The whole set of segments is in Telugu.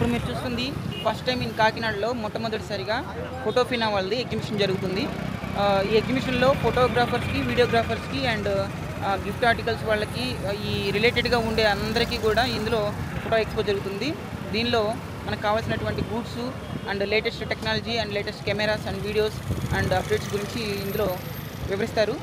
ఇప్పుడు మీరు చూస్తుంది ఫస్ట్ టైం ఇన్ కాకినాడలో మొట్టమొదటిసారిగా ఫోటోఫినా వాళ్ళది ఎగ్జిబిషన్ జరుగుతుంది ఆ, ఈ ఎగ్జిబిషన్లో ఫోటోగ్రాఫర్స్కి వీడియోగ్రాఫర్స్కి అండ్ గిఫ్ట్ ఆర్టికల్స్ వాళ్ళకి ఆ, ఈ రిలేటెడ్గా ఉండే అందరికీ కూడా ఇందులో ఫోటో ఎక్స్పో జరుగుతుంది దీనిలో మనకు కావాల్సినటువంటి goods and latest technology and latest cameras and videos and updates గురించి ఇందులో వివరిస్తారు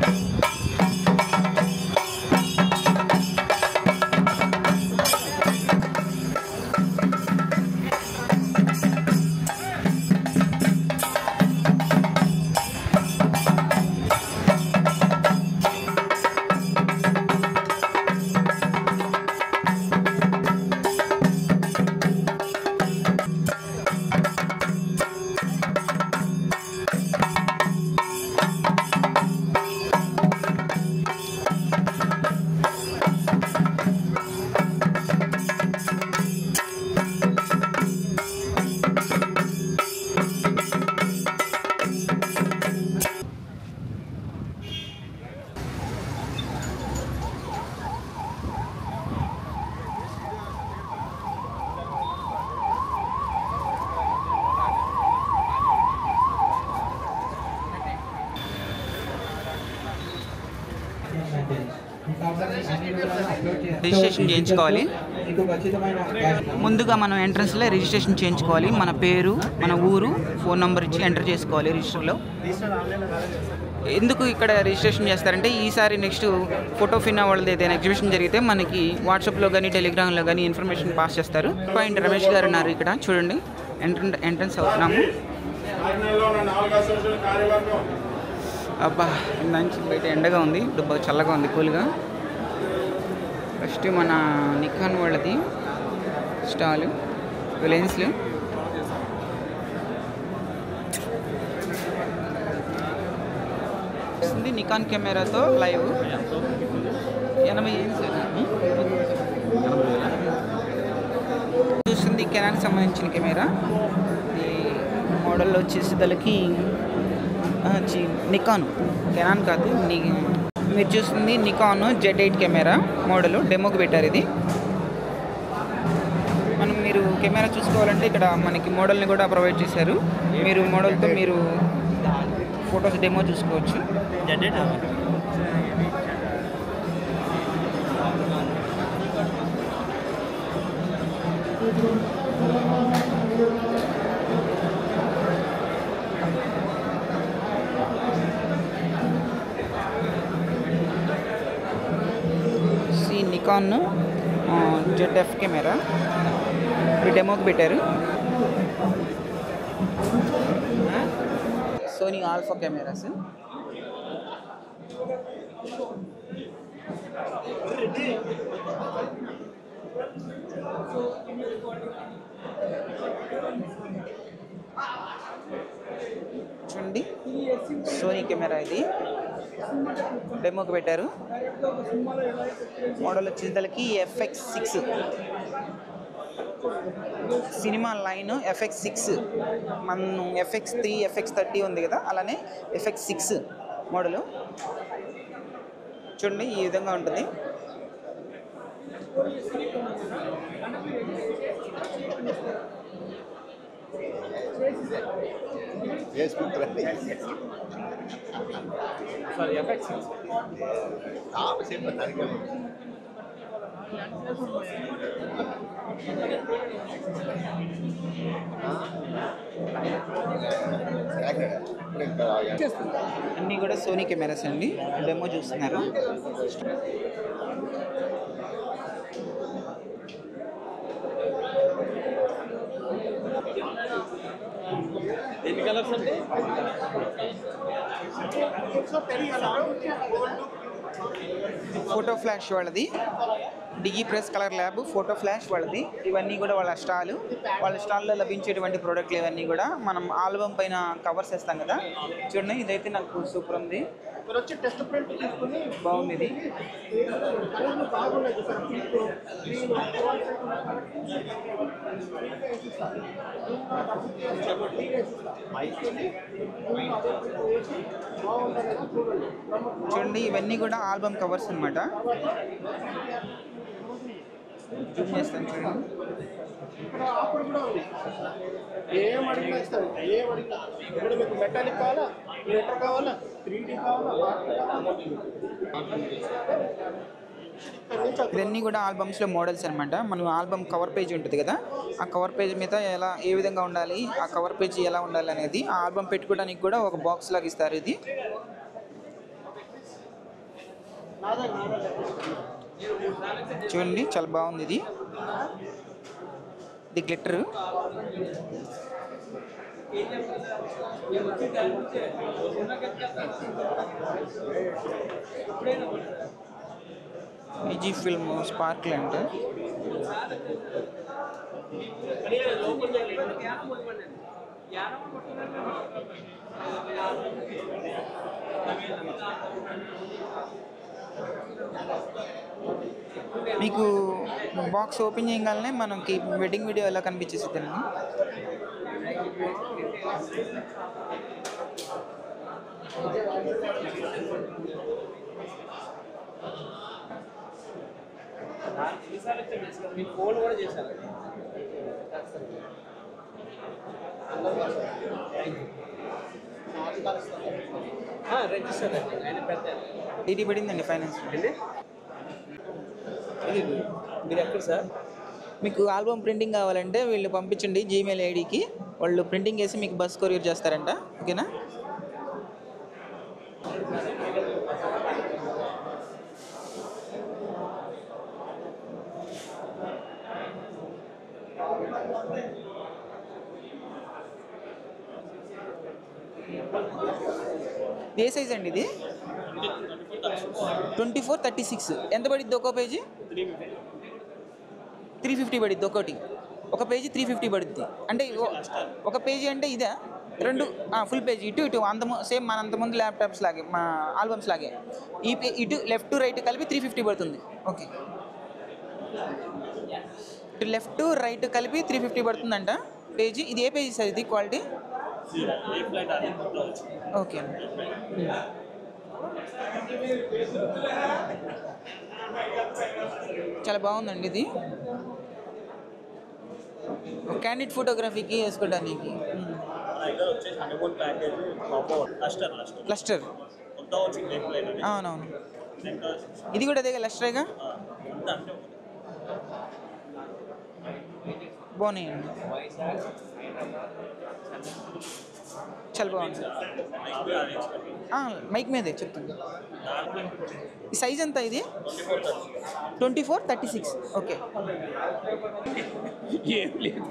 రిజిస్ట్రేషన్ చేయించుకోవాలి ముందుగా మనం ఎంట్రన్స్లో రిజిస్ట్రేషన్ చేయించుకోవాలి మన పేరు మన ఊరు ఫోన్ నెంబర్ ఇచ్చి ఎంటర్ చేసుకోవాలి రిజిస్టర్లో ఎందుకు ఇక్కడ రిజిస్ట్రేషన్ చేస్తారంటే ఈసారి నెక్స్ట్ ఫోటో ఫినా వాళ్ళది ఏదైనా ఎగ్జిబిషన్ జరిగితే మనకి వాట్సాప్లో కానీ టెలిగ్రామ్లో కానీ ఇన్ఫర్మేషన్ పాస్ చేస్తారు పాయింట్ రమేష్ గారు ఉన్నారు ఇక్కడ చూడండి ఎంట్రన్ ఎంట్రన్స్ అవుతున్నాము అబ్బా మంచి బయట ఎండగా ఉంది ఇప్పుడు బాగా చల్లగా ఉంది కూల్గా ఫస్ట్ మన నికాన్ వాళ్ళది స్టాల్ లెన్స్లు వస్తుంది నికాన్ కెమెరాతో లైవ్ ఎనభై ఏం సార్ చూస్తుంది కెనాన్కి సంబంధించిన కెమెరా ఈ మోడల్ వచ్చేసి దానికి నికాన్ కెనాన్ కాదు ని మీరు చూస్తుంది Nikon Z eight camera model డెమోకి పెట్టారు ఇది మనం మీరు కెమెరా చూసుకోవాలంటే ఇక్కడ మనకి మోడల్ని కూడా ప్రొవైడ్ చేశారు మీరు మోడల్తో మీరు ఫొటోస్ డెమో చూసుకోవచ్చు సి నికాన్ జెడ్ఎఫ్ కెమెరా ఇప్పుడు డెమోకి పెట్టారు సోనీ ఆల్ఫా కెమెరాస్ చూడండి సోనీ కెమెరా ఇది డెమోకి పెట్టారు మోడల్ వచ్చేసరికి FX six cinema line FX six మన ఎఫ్ఎక్స్ త్రీ ఎఫ్ఎక్స్ థర్టీ ఉంది కదా అలానే ఎఫ్ఎక్స్ సిక్స్ మోడలు చూడండి ఈ విధంగా ఉంటుంది ఫేస్బుక్ రండి సారీ ఎఫెక్ట్స్ తాపసేపు దానికి అన్నీ కూడా సోనీ కెమెరాస్ అండి డెమో చూస్తున్నారు ఎన్ని కలర్స్ అంటే ఫోటో ఫ్లాష్ వాళ్ళది Digi press colour lab photo flash వాళ్ళది ఇవన్నీ కూడా వాళ్ళ స్టాల్ వాళ్ళ స్టాల్లో లభించేటువంటి ప్రోడక్ట్లు ఇవన్నీ కూడా మనం ఆల్బమ్ పైన కవర్స్ వేస్తాం కదా చూడండి ఇదైతే నాకు సూపర్ ఉంది మీరు వచ్చి టెస్ట్ ప్రింట్ తీసుకుని బాగుంది ఇది కలర్లు బాగున్నాయి చూసారు పింక్ గ్రీన్ బాగుంటుంది చూడండి చూడండి ఇవన్నీ కూడా ఆల్బమ్ కవర్స్ అన్నమాట జూమ్ చేస్తాను చూడండి ఇక్కడ ఆఫర్ కూడా ఉంది ఏం అడిగినా ఇస్తాను ఏం అడిగినా ఇక్కడ మీకు మెటాలిక్ కావాలా లెటర్ కావాలా త్రీ డీ కావాలా వాటర్ కావాలా ఇక్కడ నుంచి అక్కడ ఇవన్నీ కూడా ఆల్బమ్స్లో మోడల్స్ అనమాట మనం ఆల్బమ్ కవర్ పేజ్ ఉంటుంది కదా ఆ కవర్ పేజ్ మీద ఎలా ఏ విధంగా ఉండాలి ఆ కవర్ పేజ్ ఎలా ఉండాలి అనేది ఆ ఆల్బమ్ పెట్టుకోవడానికి కూడా ఒక బాక్స్ లాగా ఇస్తారు ఇది నాదా నాదా చూడండి చాలా బాగుంది ఇది ఇది గ్లిటర్ ఈజీ ఫిల్మ్ స్పార్క్ల్ అంటే మీకు బాక్స్ ఓపెన్ చేయగానే మనకి వెడ్డింగ్ వీడియో ఎలా కనిపించేస్తుంది ఈసారి వచ్చి మీ ఫోన్ కూడా చేశారు రిజిస్టర్ ఆయన పెద్ద ఇది పడిందండి ఫైనాన్స్ ఏంటి ఇది మీరు ఎక్కడ సార్ మీకు ఆల్బమ్ ప్రింటింగ్ కావాలంటే వీళ్ళు పంపించండి జీమెయిల్ ఐడికి వాళ్ళు ప్రింటింగ్ చేసి మీకు బస్ కొరియర్ చేస్తారంట ఓకేనా ఏ సైజ్ అండి ఇది ట్వంటీ ఫోర్ థర్టీ సిక్స్ ఎంత పడిద్ది ఒక్కో పేజీ త్రీ ఫిఫ్టీ పడిద్ది ఒకటి ఒక పేజీ త్రీ ఫిఫ్టీ పడుద్ది అంటే ఓ- ఒక పేజీ అంటే ఇదే రెండు ఫుల్ పేజీ ఇటు ఇటు అంత సేమ్ మన అంతకుముందు ల్యాప్టాప్స్ లాగే మా ఆల్బమ్స్ లాగే ఈ పే ఇటు లెఫ్ట్ రైట్ కలిపి త్రీ ఫిఫ్టీ పడుతుంది ఓకే ఇటు లెఫ్ట్ రైట్ కలిపి త్రీ ఫిఫ్టీ పడుతుందంట పేజీ ఇది ఏ పేజీ సార్ ఇది క్వాలిటీ ఓకే చాలా బాగుందండి ఇది క్యాండిడ్ ఫోటోగ్రఫీకి వేసుకోవడానికి దగ్గర వచ్చేసి honeymoon package compound lustre lustre cluster కొత్త వచ్చింది నేమ్ ప్లేట్ అని అవునవును ఇంకా ఇది కూడా అదే లస్టరేగా ఆ, అంతా అంటే ఒకటి. బాగున్నాయండి చాలా బాగుంది నెక్స్ట్ కూడా అదే ఇచ్చారు. ఆ, మైక్ మీదే చెప్తాను దాంట్లో ఈ సైజ్ ఎంత ఇది twenty four thirty twenty four thirty six okay ఏం లేదు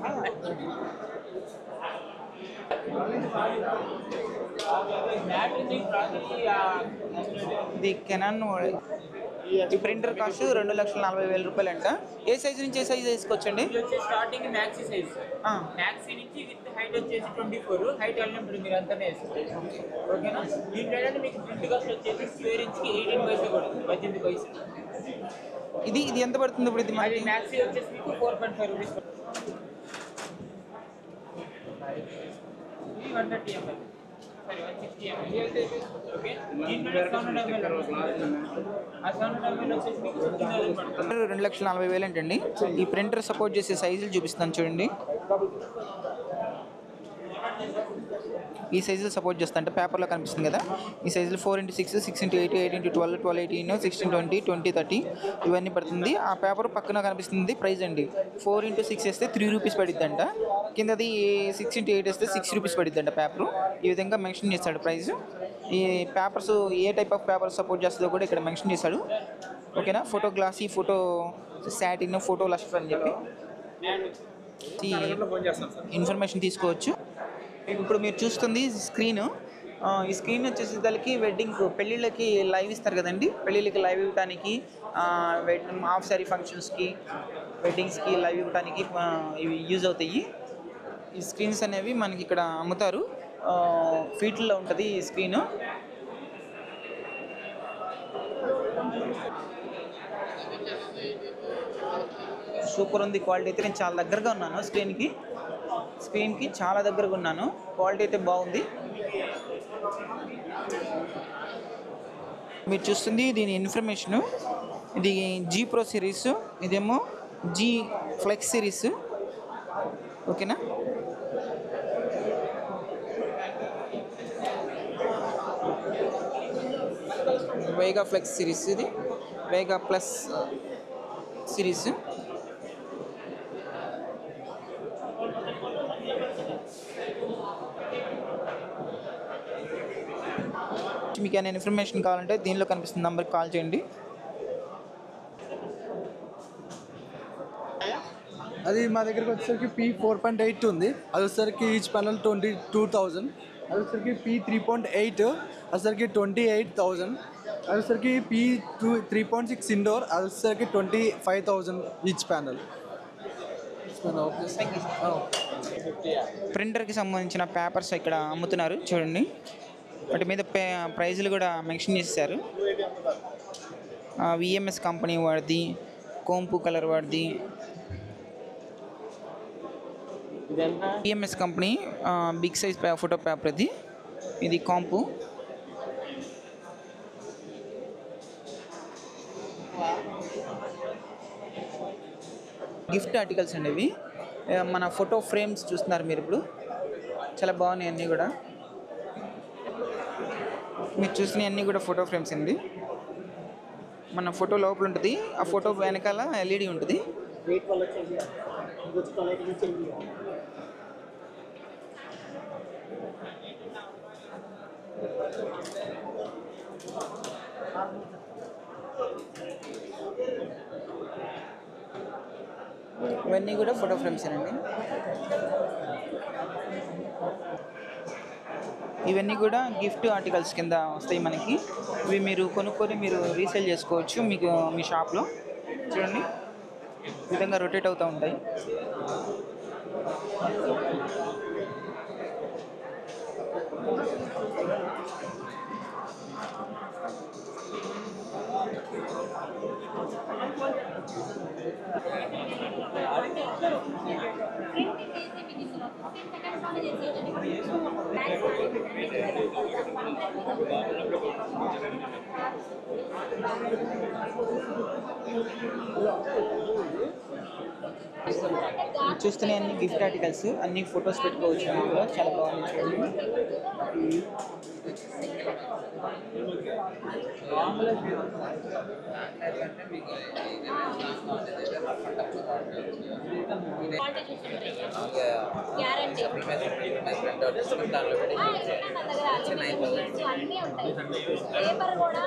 ఇది కెనాన్ ఈ ప్రింటర్ కాస్ట్ రెండు లక్షల నలభై వేల రూపాయలు అంట ఏ సైజ్ నుంచి ఏ సైజ్ వేసుకోవచ్చండి ఇది వచ్చేసి స్టార్టింగ్ మ్యాక్సీ సైజ్ ఆ, మ్యాక్సీ నుంచి విత్ హైట్ వచ్చేసి ట్వంటీ ఫోర్ హైట్ వెళ్ళినప్పుడు మీరు అంతా వేసుకోవచ్చు ఓకేనా దీంట్లో ఏంటంటే మీకు ప్రింట్ కాస్ట్ వచ్చేసి స్క్వేర్ ఇంచ్కి ఎయిటీన్ పైసా పడుతుంది పద్దెనిమిది పైసలు ఇది ఇది ఎంత పడుతుంది ఇప్పుడు ఇది అది మనకి మ్యాక్సీ వచ్చేసి మీకు ఫోర్ పాయింట్ ఫైవ్ రూపీస్ ఇది one thirty ML sorry one sixty ML okay దీంట్లో సెవెన్ హండ్రెడ్ ఎంఎల్ ఆ సెవెన్ హండ్రెడ్ ఎంఎల్ వచ్చేసి మీకు ఫిఫ్టీన్ థౌసండ్ పడుతుంది రెండు లక్షల నలభై వేలు ఏంటండి ఈ ప్రింటర్ సపోర్ట్ చేసే సైజులు చూపిస్తాను చూడండి ఈ సైజులు సపోర్ట్ చేస్తా అంటే పేపర్లో కనిపిస్తుంది కదా ఈ సైజులు four into six six into eight eight into twelve twelve eighteen sixteen twenty twenty thirty ఇవన్నీ పడుతుంది ఆ పేపర్ పక్కన కనిపిస్తుంది ప్రైస్ అండి ఫోర్ ఇంటూ సిక్స్ వేస్తే త్రీ రూపీస్ పడిద్దంట కిందది సిక్స్ ఇంటూ ఎయిట్ వేస్తే సిక్స్ రూపీస్ పడిద్దంట పేపర్ ఈ విధంగా మెన్షన్ చేస్తాడు ప్రైస్ ఈ papers A type of paper support చేస్తుందో కూడా ఇక్కడ మెన్షన్ చేశాడు ఓకేనా photo glossy photo satin photo lustre అని చెప్పి ఈ ఫోన్ చేస్తాను సార్ ఇన్ఫర్మేషన్ తీసుకోవచ్చు ఇప్పుడు మీరు చూస్తుంది స్క్రీన్ ఈ స్క్రీన్ వచ్చేసి దానికి వెడ్డింగ్ పెళ్ళిళ్ళకి లైవ్ ఇస్తారు కదండి పెళ్ళిళ్ళకి లైవ్ ఇవ్వడానికి హాఫ్ సారీ ఫంక్షన్స్కి వెడ్డింగ్స్కి లైవ్ ఇవ్వడానికి ఆ, ఇవి యూజ్ అవుతాయి ఈ స్క్రీన్స్ అనేవి మనకి ఇక్కడ అమ్ముతారు ఫీట్లో ఉంటుంది ఈ స్క్రీన్ సూపర్ ఉంది క్వాలిటీ అయితే నేను చాలా దగ్గరగా ఉన్నాను స్క్రీన్కి స్క్రీన్కి చాలా దగ్గరగా ఉన్నాను క్వాలిటీ అయితే బాగుంది మీరు చూస్తుంది దీని ఇన్ఫర్మేషను ఇది జీ ప్రో సిరీస్ ఇదేమో జీ ఫ్లెక్స్ సిరీస్ ఓకేనా వేగా ఫ్లెక్స్ సిరీస్ ఇది వేగా ప్లస్ సిరీస్ మీకు ఏమైనా ఇన్ఫర్మేషన్ కావాలంటే దీనిలో కనిపిస్తున్న నెంబర్కి కాల్ చేయండి అది మా దగ్గరకు వచ్చేసరికి పీ ఫోర్ పాయింట్ ఎయిట్ ఉంది అది వచ్చేసరికి each panel twenty two thousand అది వచ్చేసరికి పీ త్రీ పాయింట్ ఎయిట్ వచ్చేసరికి ట్వంటీ ఎయిట్ థౌజండ్ అది వచ్చేసరికి P two three point six indoor అది వచ్చేసరికి twenty five thousand each panel ప్రింటర్కి సంబంధించిన పేపర్స్ ఇక్కడ అమ్ముతున్నారు చూడండి వాటి మీద పే ప్రైజులు కూడా మెన్షన్ చేశారు విఎంఎస్ కంపెనీ వాడిది కోంపు కలర్ వాడిది VMS company big size photo paper ఇది ఇది కాంపు గిఫ్ట్ ఆర్టికల్స్ అండి ఇవి ఆ, మన ఫోటో ఫ్రేమ్స్ చూస్తున్నారు మీరు ఇప్పుడు చాలా బాగున్నాయి అన్నీ కూడా మీరు చూసిన అన్నీ కూడా ఫోటో ఫ్రేమ్స్ అండి మన ఫోటో లోపల ఉంటుంది ఆ ఫోటో వెనకాల ఎల్ఈడి ఉంటుంది वेट वाला चाहिए कुछ क्वालिटी में चाहिए ఇవన్నీ కూడా ఫోటో ఫ్రేమ్స్ అండి ఇవన్నీ కూడా గిఫ్ట్ ఆర్టికల్స్ కింద వస్తాయి మనకి ఇవి మీరు కొనుక్కొని మీరు రీసేల్ చేసుకోవచ్చు మీకు మీ షాప్లో చూడండి ఈ విధంగా రొటేట్ అవుతూ ఉంటాయి మీరు చూస్తున్న అన్ని గిఫ్ట్ ఆర్టికల్స్ అన్ని ఫొటోస్ పెట్టుకోవచ్చు ఇందులో చాలా బాగుంది చూడండి గ్యారంటీ అన్నీ ఉంటాయి పేపర్ కూడా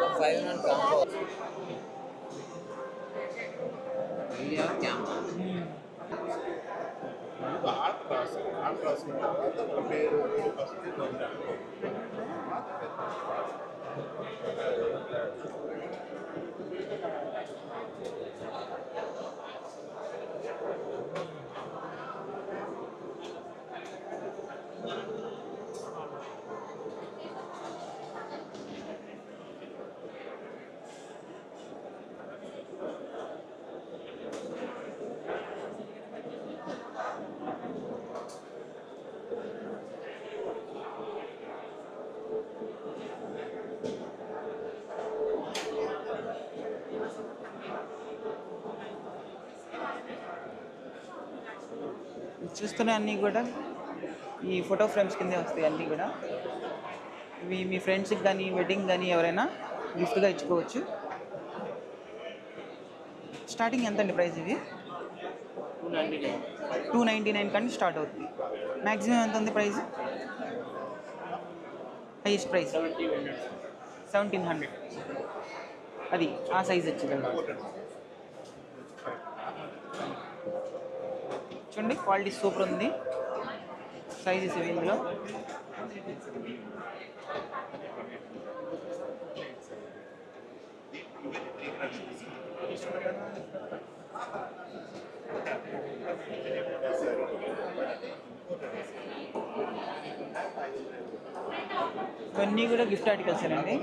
ఆర్ట్ రాసి ఆర్ట్ రాసిన తర్వాత ఒక పేరు ఫస్ట్ ఇది చూస్తున్న అన్నీ కూడా ఈ ఫోటో ఫ్రేమ్స్ కిందే వస్తాయి అన్నీ కూడా ఇవి మీ ఫ్రెండ్స్కి కానీ వెడ్డింగ్ కానీ ఎవరైనా గిఫ్ట్గా ఇచ్చుకోవచ్చు స్టార్టింగ్ ఎంత అండి ప్రైస్ ఇవి టూ నైంటీ నైన్ కానీ స్టార్ట్ అవుతుంది మ్యాక్సిమం ఎంత ఉంది price highest price seventeen hundred అది ఆ సైజ్ వచ్చింది చూడండి క్వాలిటీ సూపర్ ఉంది సైజెస్ ఇవి ఇందులో ఇవన్నీ కూడా గిఫ్ట్ ఆర్టికల్స్ అండి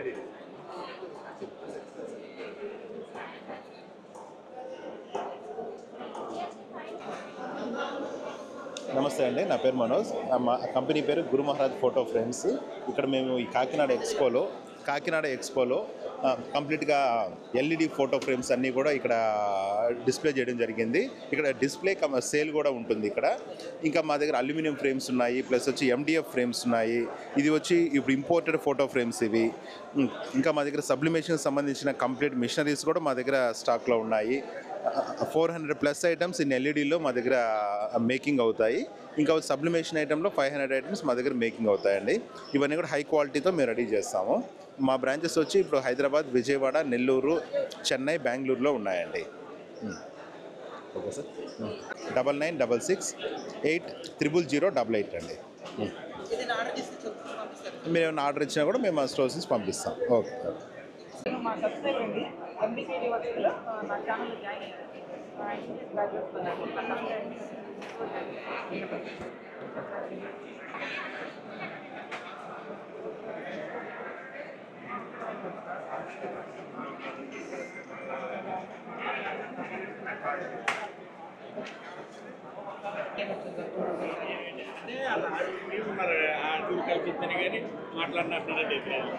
నమస్తే అండి నా పేరు మనోజ్ ఆ మా కంపెనీ పేరు గురు మహారాజ్ ఫోటో ఫ్రేమ్స్ ఇక్కడ మేము ఈ కాకినాడ ఎక్స్పోలో కాకినాడ ఎక్స్పోలో ఆ, కంప్లీట్గా ఎల్ఈడి ఫోటో ఫ్రేమ్స్ అన్నీ కూడా ఇక్కడ డిస్ప్లే చేయడం జరిగింది ఇక్కడ డిస్ప్లే కమ సేల్ కూడా ఉంటుంది ఇక్కడ ఇంకా మా దగ్గర అల్యూమినియం ఫ్రేమ్స్ ఉన్నాయి ప్లస్ వచ్చి ఎండిఎఫ్ ఫ్రేమ్స్ ఉన్నాయి ఇది వచ్చి ఇప్పుడు ఇంపోర్టెడ్ ఫోటో ఫ్రేమ్స్ ఇవి ఉం, ఇంకా మా దగ్గర సబ్లిమేషన్ సంబంధించిన కంప్లీట్ మిషనరీస్ కూడా మా దగ్గర స్టాక్లో ఉన్నాయి four hundred plus items in ఎల్ఈడిలో మా దగ్గర మేకింగ్ అవుతాయి ఇంకా సబ్లిమేషన్ ఐటెంలో ఫైవ్ హండ్రెడ్ ఐటమ్స్ మా దగ్గర మేకింగ్ అవుతాయండి ఇవన్నీ కూడా హై క్వాలిటీతో మేము రెడీ చేస్తాము మా బ్రాంచెస్ వచ్చి ఇప్పుడు హైదరాబాద్ విజయవాడ నెల్లూరు చెన్నై బెంగళూరులో ఉన్నాయండి ఉం. Okay sir double nine double six eight triple zero double eight అండి ఉం. ఏదైనా ఆర్డర్ చేస్తే చెప్పు పంపిస్తారు మీరు ఏమైనా ఆర్డర్ ఇచ్చినా కూడా మేము మా స్టోర్స్ నుంచి పంపిస్తాం ఓకే నేను మా సబ్స్క్రైబర్ అండి ఎంబీసీ వర్క్స్లో నా ఛానల్లో జాయిన్ అయ్యాను ఐసీఎస్ బ్యాక్గ్రౌండ్ అంటే అలా మీరు ఉన్నారు ఆ టూర్ కల్పిస్తాను కానీ మాట్లాడినట్టున్నట్టు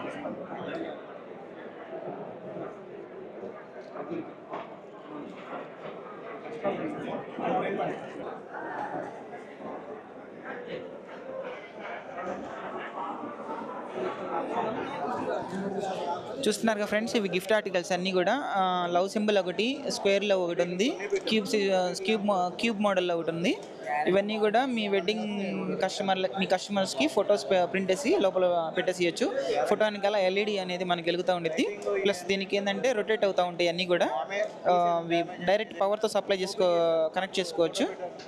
చూస్తున్నారు కదా ఫ్రెండ్స్ ఇవి గిఫ్ట్ ఆర్టికల్స్ అన్నీ కూడా ఆ, లవ్ సింబల్ ఒకటి స్క్వేర్లో ఒకటి ఉంది క్యూబ్ సి- క్యూబ్ మో- క్యూబ్ మోడల్లో ఒకటి ఉంది ఇవన్నీ కూడా మీ వెడ్డింగ్ కస్టమర్ మీ కస్టమర్స్కి ఫొటోస్ ప్రింట్ వేసి లోపల పెట్టేసి ఇవ్వచ్చు ఫోటో వెనకాల ఎల్ఈడి అనేది మనకి వెలుగుతూ ఉండిద్ది ప్లస్ దీనికి ఏంటంటే రొటేట్ అవుతూ ఉంటాయి అన్నీ కూడా ఆ, ఇవి డైరెక్ట్ పవర్తో సప్లై చేసుకో కనెక్ట్ చేసుకోవచ్చు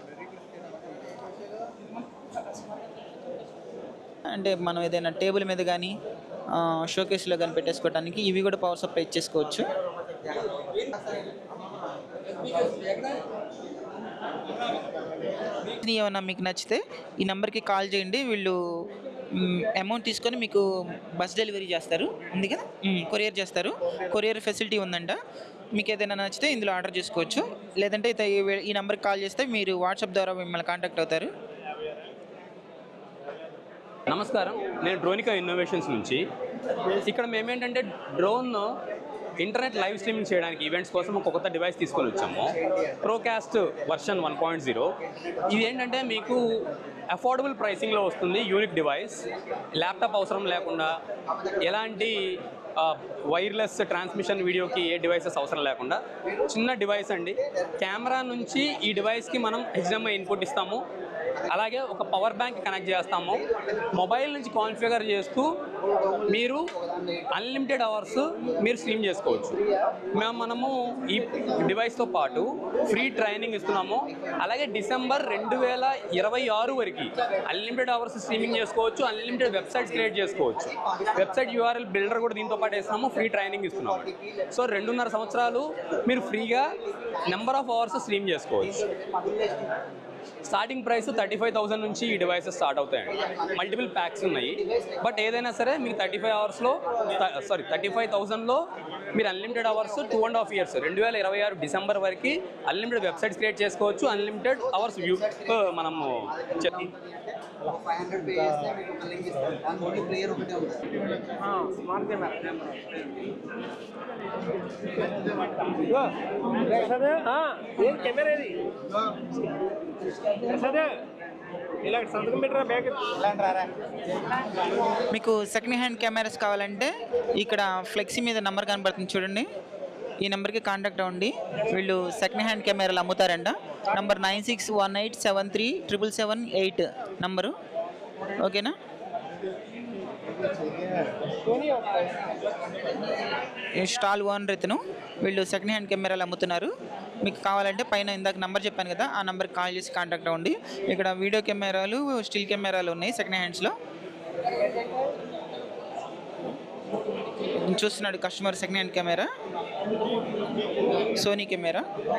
అంటే మనం ఏదైనా టేబుల్ మీద కానీ షోకేస్లో కానీ పెట్టేసుకోవడానికి ఇవి కూడా పవర్ సప్లై ఇచ్చేసుకోవచ్చు ఇది ఏమన్నా మీకు నచ్చితే ఈ నెంబర్కి కాల్ చేయండి వీళ్ళు అమౌంట్ తీసుకొని మీకు బస్ డెలివరీ చేస్తారు ఉంది కదా కొరియర్ చేస్తారు కొరియర్ ఫెసిలిటీ ఉందంట మీకు ఏదైనా నచ్చితే ఇందులో ఆర్డర్ చేసుకోవచ్చు లేదంటే ఇత- ఈ- ఈ నెంబర్కి కాల్ చేస్తే మీరు వాట్సాప్ ద్వారా మిమ్మల్ని కాంటాక్ట్ అవుతారు నమస్కారం నేను డ్రోనికా ఇన్నోవేషన్స్ నుంచి ఇక్కడ మేమేంటంటే డ్రోన్ ఇంటర్నెట్ లైవ్ స్ట్రీమింగ్ చేయడానికి ఈవెంట్స్ కోసం ఒక కొత్త డివైస్ తీసుకొని వచ్చాము Procast version one point zero ఇది ఏంటంటే మీకు అఫోర్డబుల్ ప్రైసింగ్లో వస్తుంది యూనిక్ డివైస్ ల్యాప్టాప్ అవసరం లేకుండా ఎలాంటి వైర్లెస్ ట్రాన్స్మిషన్ వీడియోకి ఏ డివైసెస్ అవసరం లేకుండా చిన్న డివైస్ అండి కెమెరా నుంచి ఈ డివైస్కి మనం హెచ్డిఎంఐ ఇన్పుట్ ఇస్తాము అలాగే ఒక పవర్ బ్యాంక్ కనెక్ట్ చేస్తాము మొబైల్ నుంచి కాన్ఫిగర్ చేస్తూ మీరు అన్లిమిటెడ్ అవర్స్ మీరు స్ట్రీమ్ చేసుకోవచ్చు మేము మనము ఈ డివైస్తో పాటు ఫ్రీ ట్రైనింగ్ ఇస్తున్నాము అలాగే డిసెంబర్ రెండు వేల ఇరవై ఆరు వరకు అన్లిమిటెడ్ అవర్స్ స్ట్రీమింగ్ చేసుకోవచ్చు అన్లిమిటెడ్ వెబ్సైట్స్ క్రియేట్ చేసుకోవచ్చు వెబ్సైట్ యూఆర్ఎల్ బిల్డర్ కూడా దీంతో పాటు వేస్తున్నాము ఫ్రీ ట్రైనింగ్ ఇస్తున్నాము సో రెండున్నర సంవత్సరాలు మీరు ఫ్రీగా నెంబర్ ఆఫ్ అవర్స్ స్ట్రీమ్ చేసుకోవచ్చు starting price thirty five thousand నుంచి ఈ డివైసెస్ స్టార్ట్ అవుతాయండి మల్టిపుల్ ప్యాక్స్ ఉన్నాయి బట్ ఏదైనా సరే మీకు థర్టీ ఫైవ్ అవర్స్లో సారీ థర్టీ ఫైవ్ థౌసండ్లో మీరు unlimited hours two and half years రెండు వేల ఇరవై ఆరు డిసెంబర్ వరకు అన్లిమిటెడ్ వెబ్సైట్స్ క్రియేట్ చేసుకోవచ్చు అన్లిమిటెడ్ అవర్స్ వ్యూ మనము చెప్పి స్మార్ట్ కెమెరా ప్రసాద్ ఆ, ఏం కెమెరా ఇది ప్రసాద్ ఇలా సంతకం పెట్టరా బ్యాగ్ మీకు సెకండ్ హ్యాండ్ కెమెరాస్ కావాలంటే ఇక్కడ ఫ్లెక్సీ మీద నెంబర్ కనబడుతుంది చూడండి ఈ నెంబర్కి కాంటాక్ట్ అవ్వండి వీళ్ళు సెకండ్ హ్యాండ్ కెమెరాలు అమ్ముతారంట number nine six one eight seven three triple seven eight number ఓకేనా ఈ స్టాల్ ఓనర్ ఇతను వీళ్ళు సెకండ్ హ్యాండ్ కెమెరాలు అమ్ముతున్నారు మీకు కావాలంటే పైన ఇందాక నంబర్ చెప్పాను కదా ఆ నెంబర్కి కాల్ చేసి కాంటాక్ట్ అవ్వండి ఇక్కడ వీడియో కెమెరాలు స్టిల్ కెమెరాలు ఉన్నాయి సెకండ్ హ్యాండ్స్లో చూస్తున్నాడు customer second hand camera Sony camera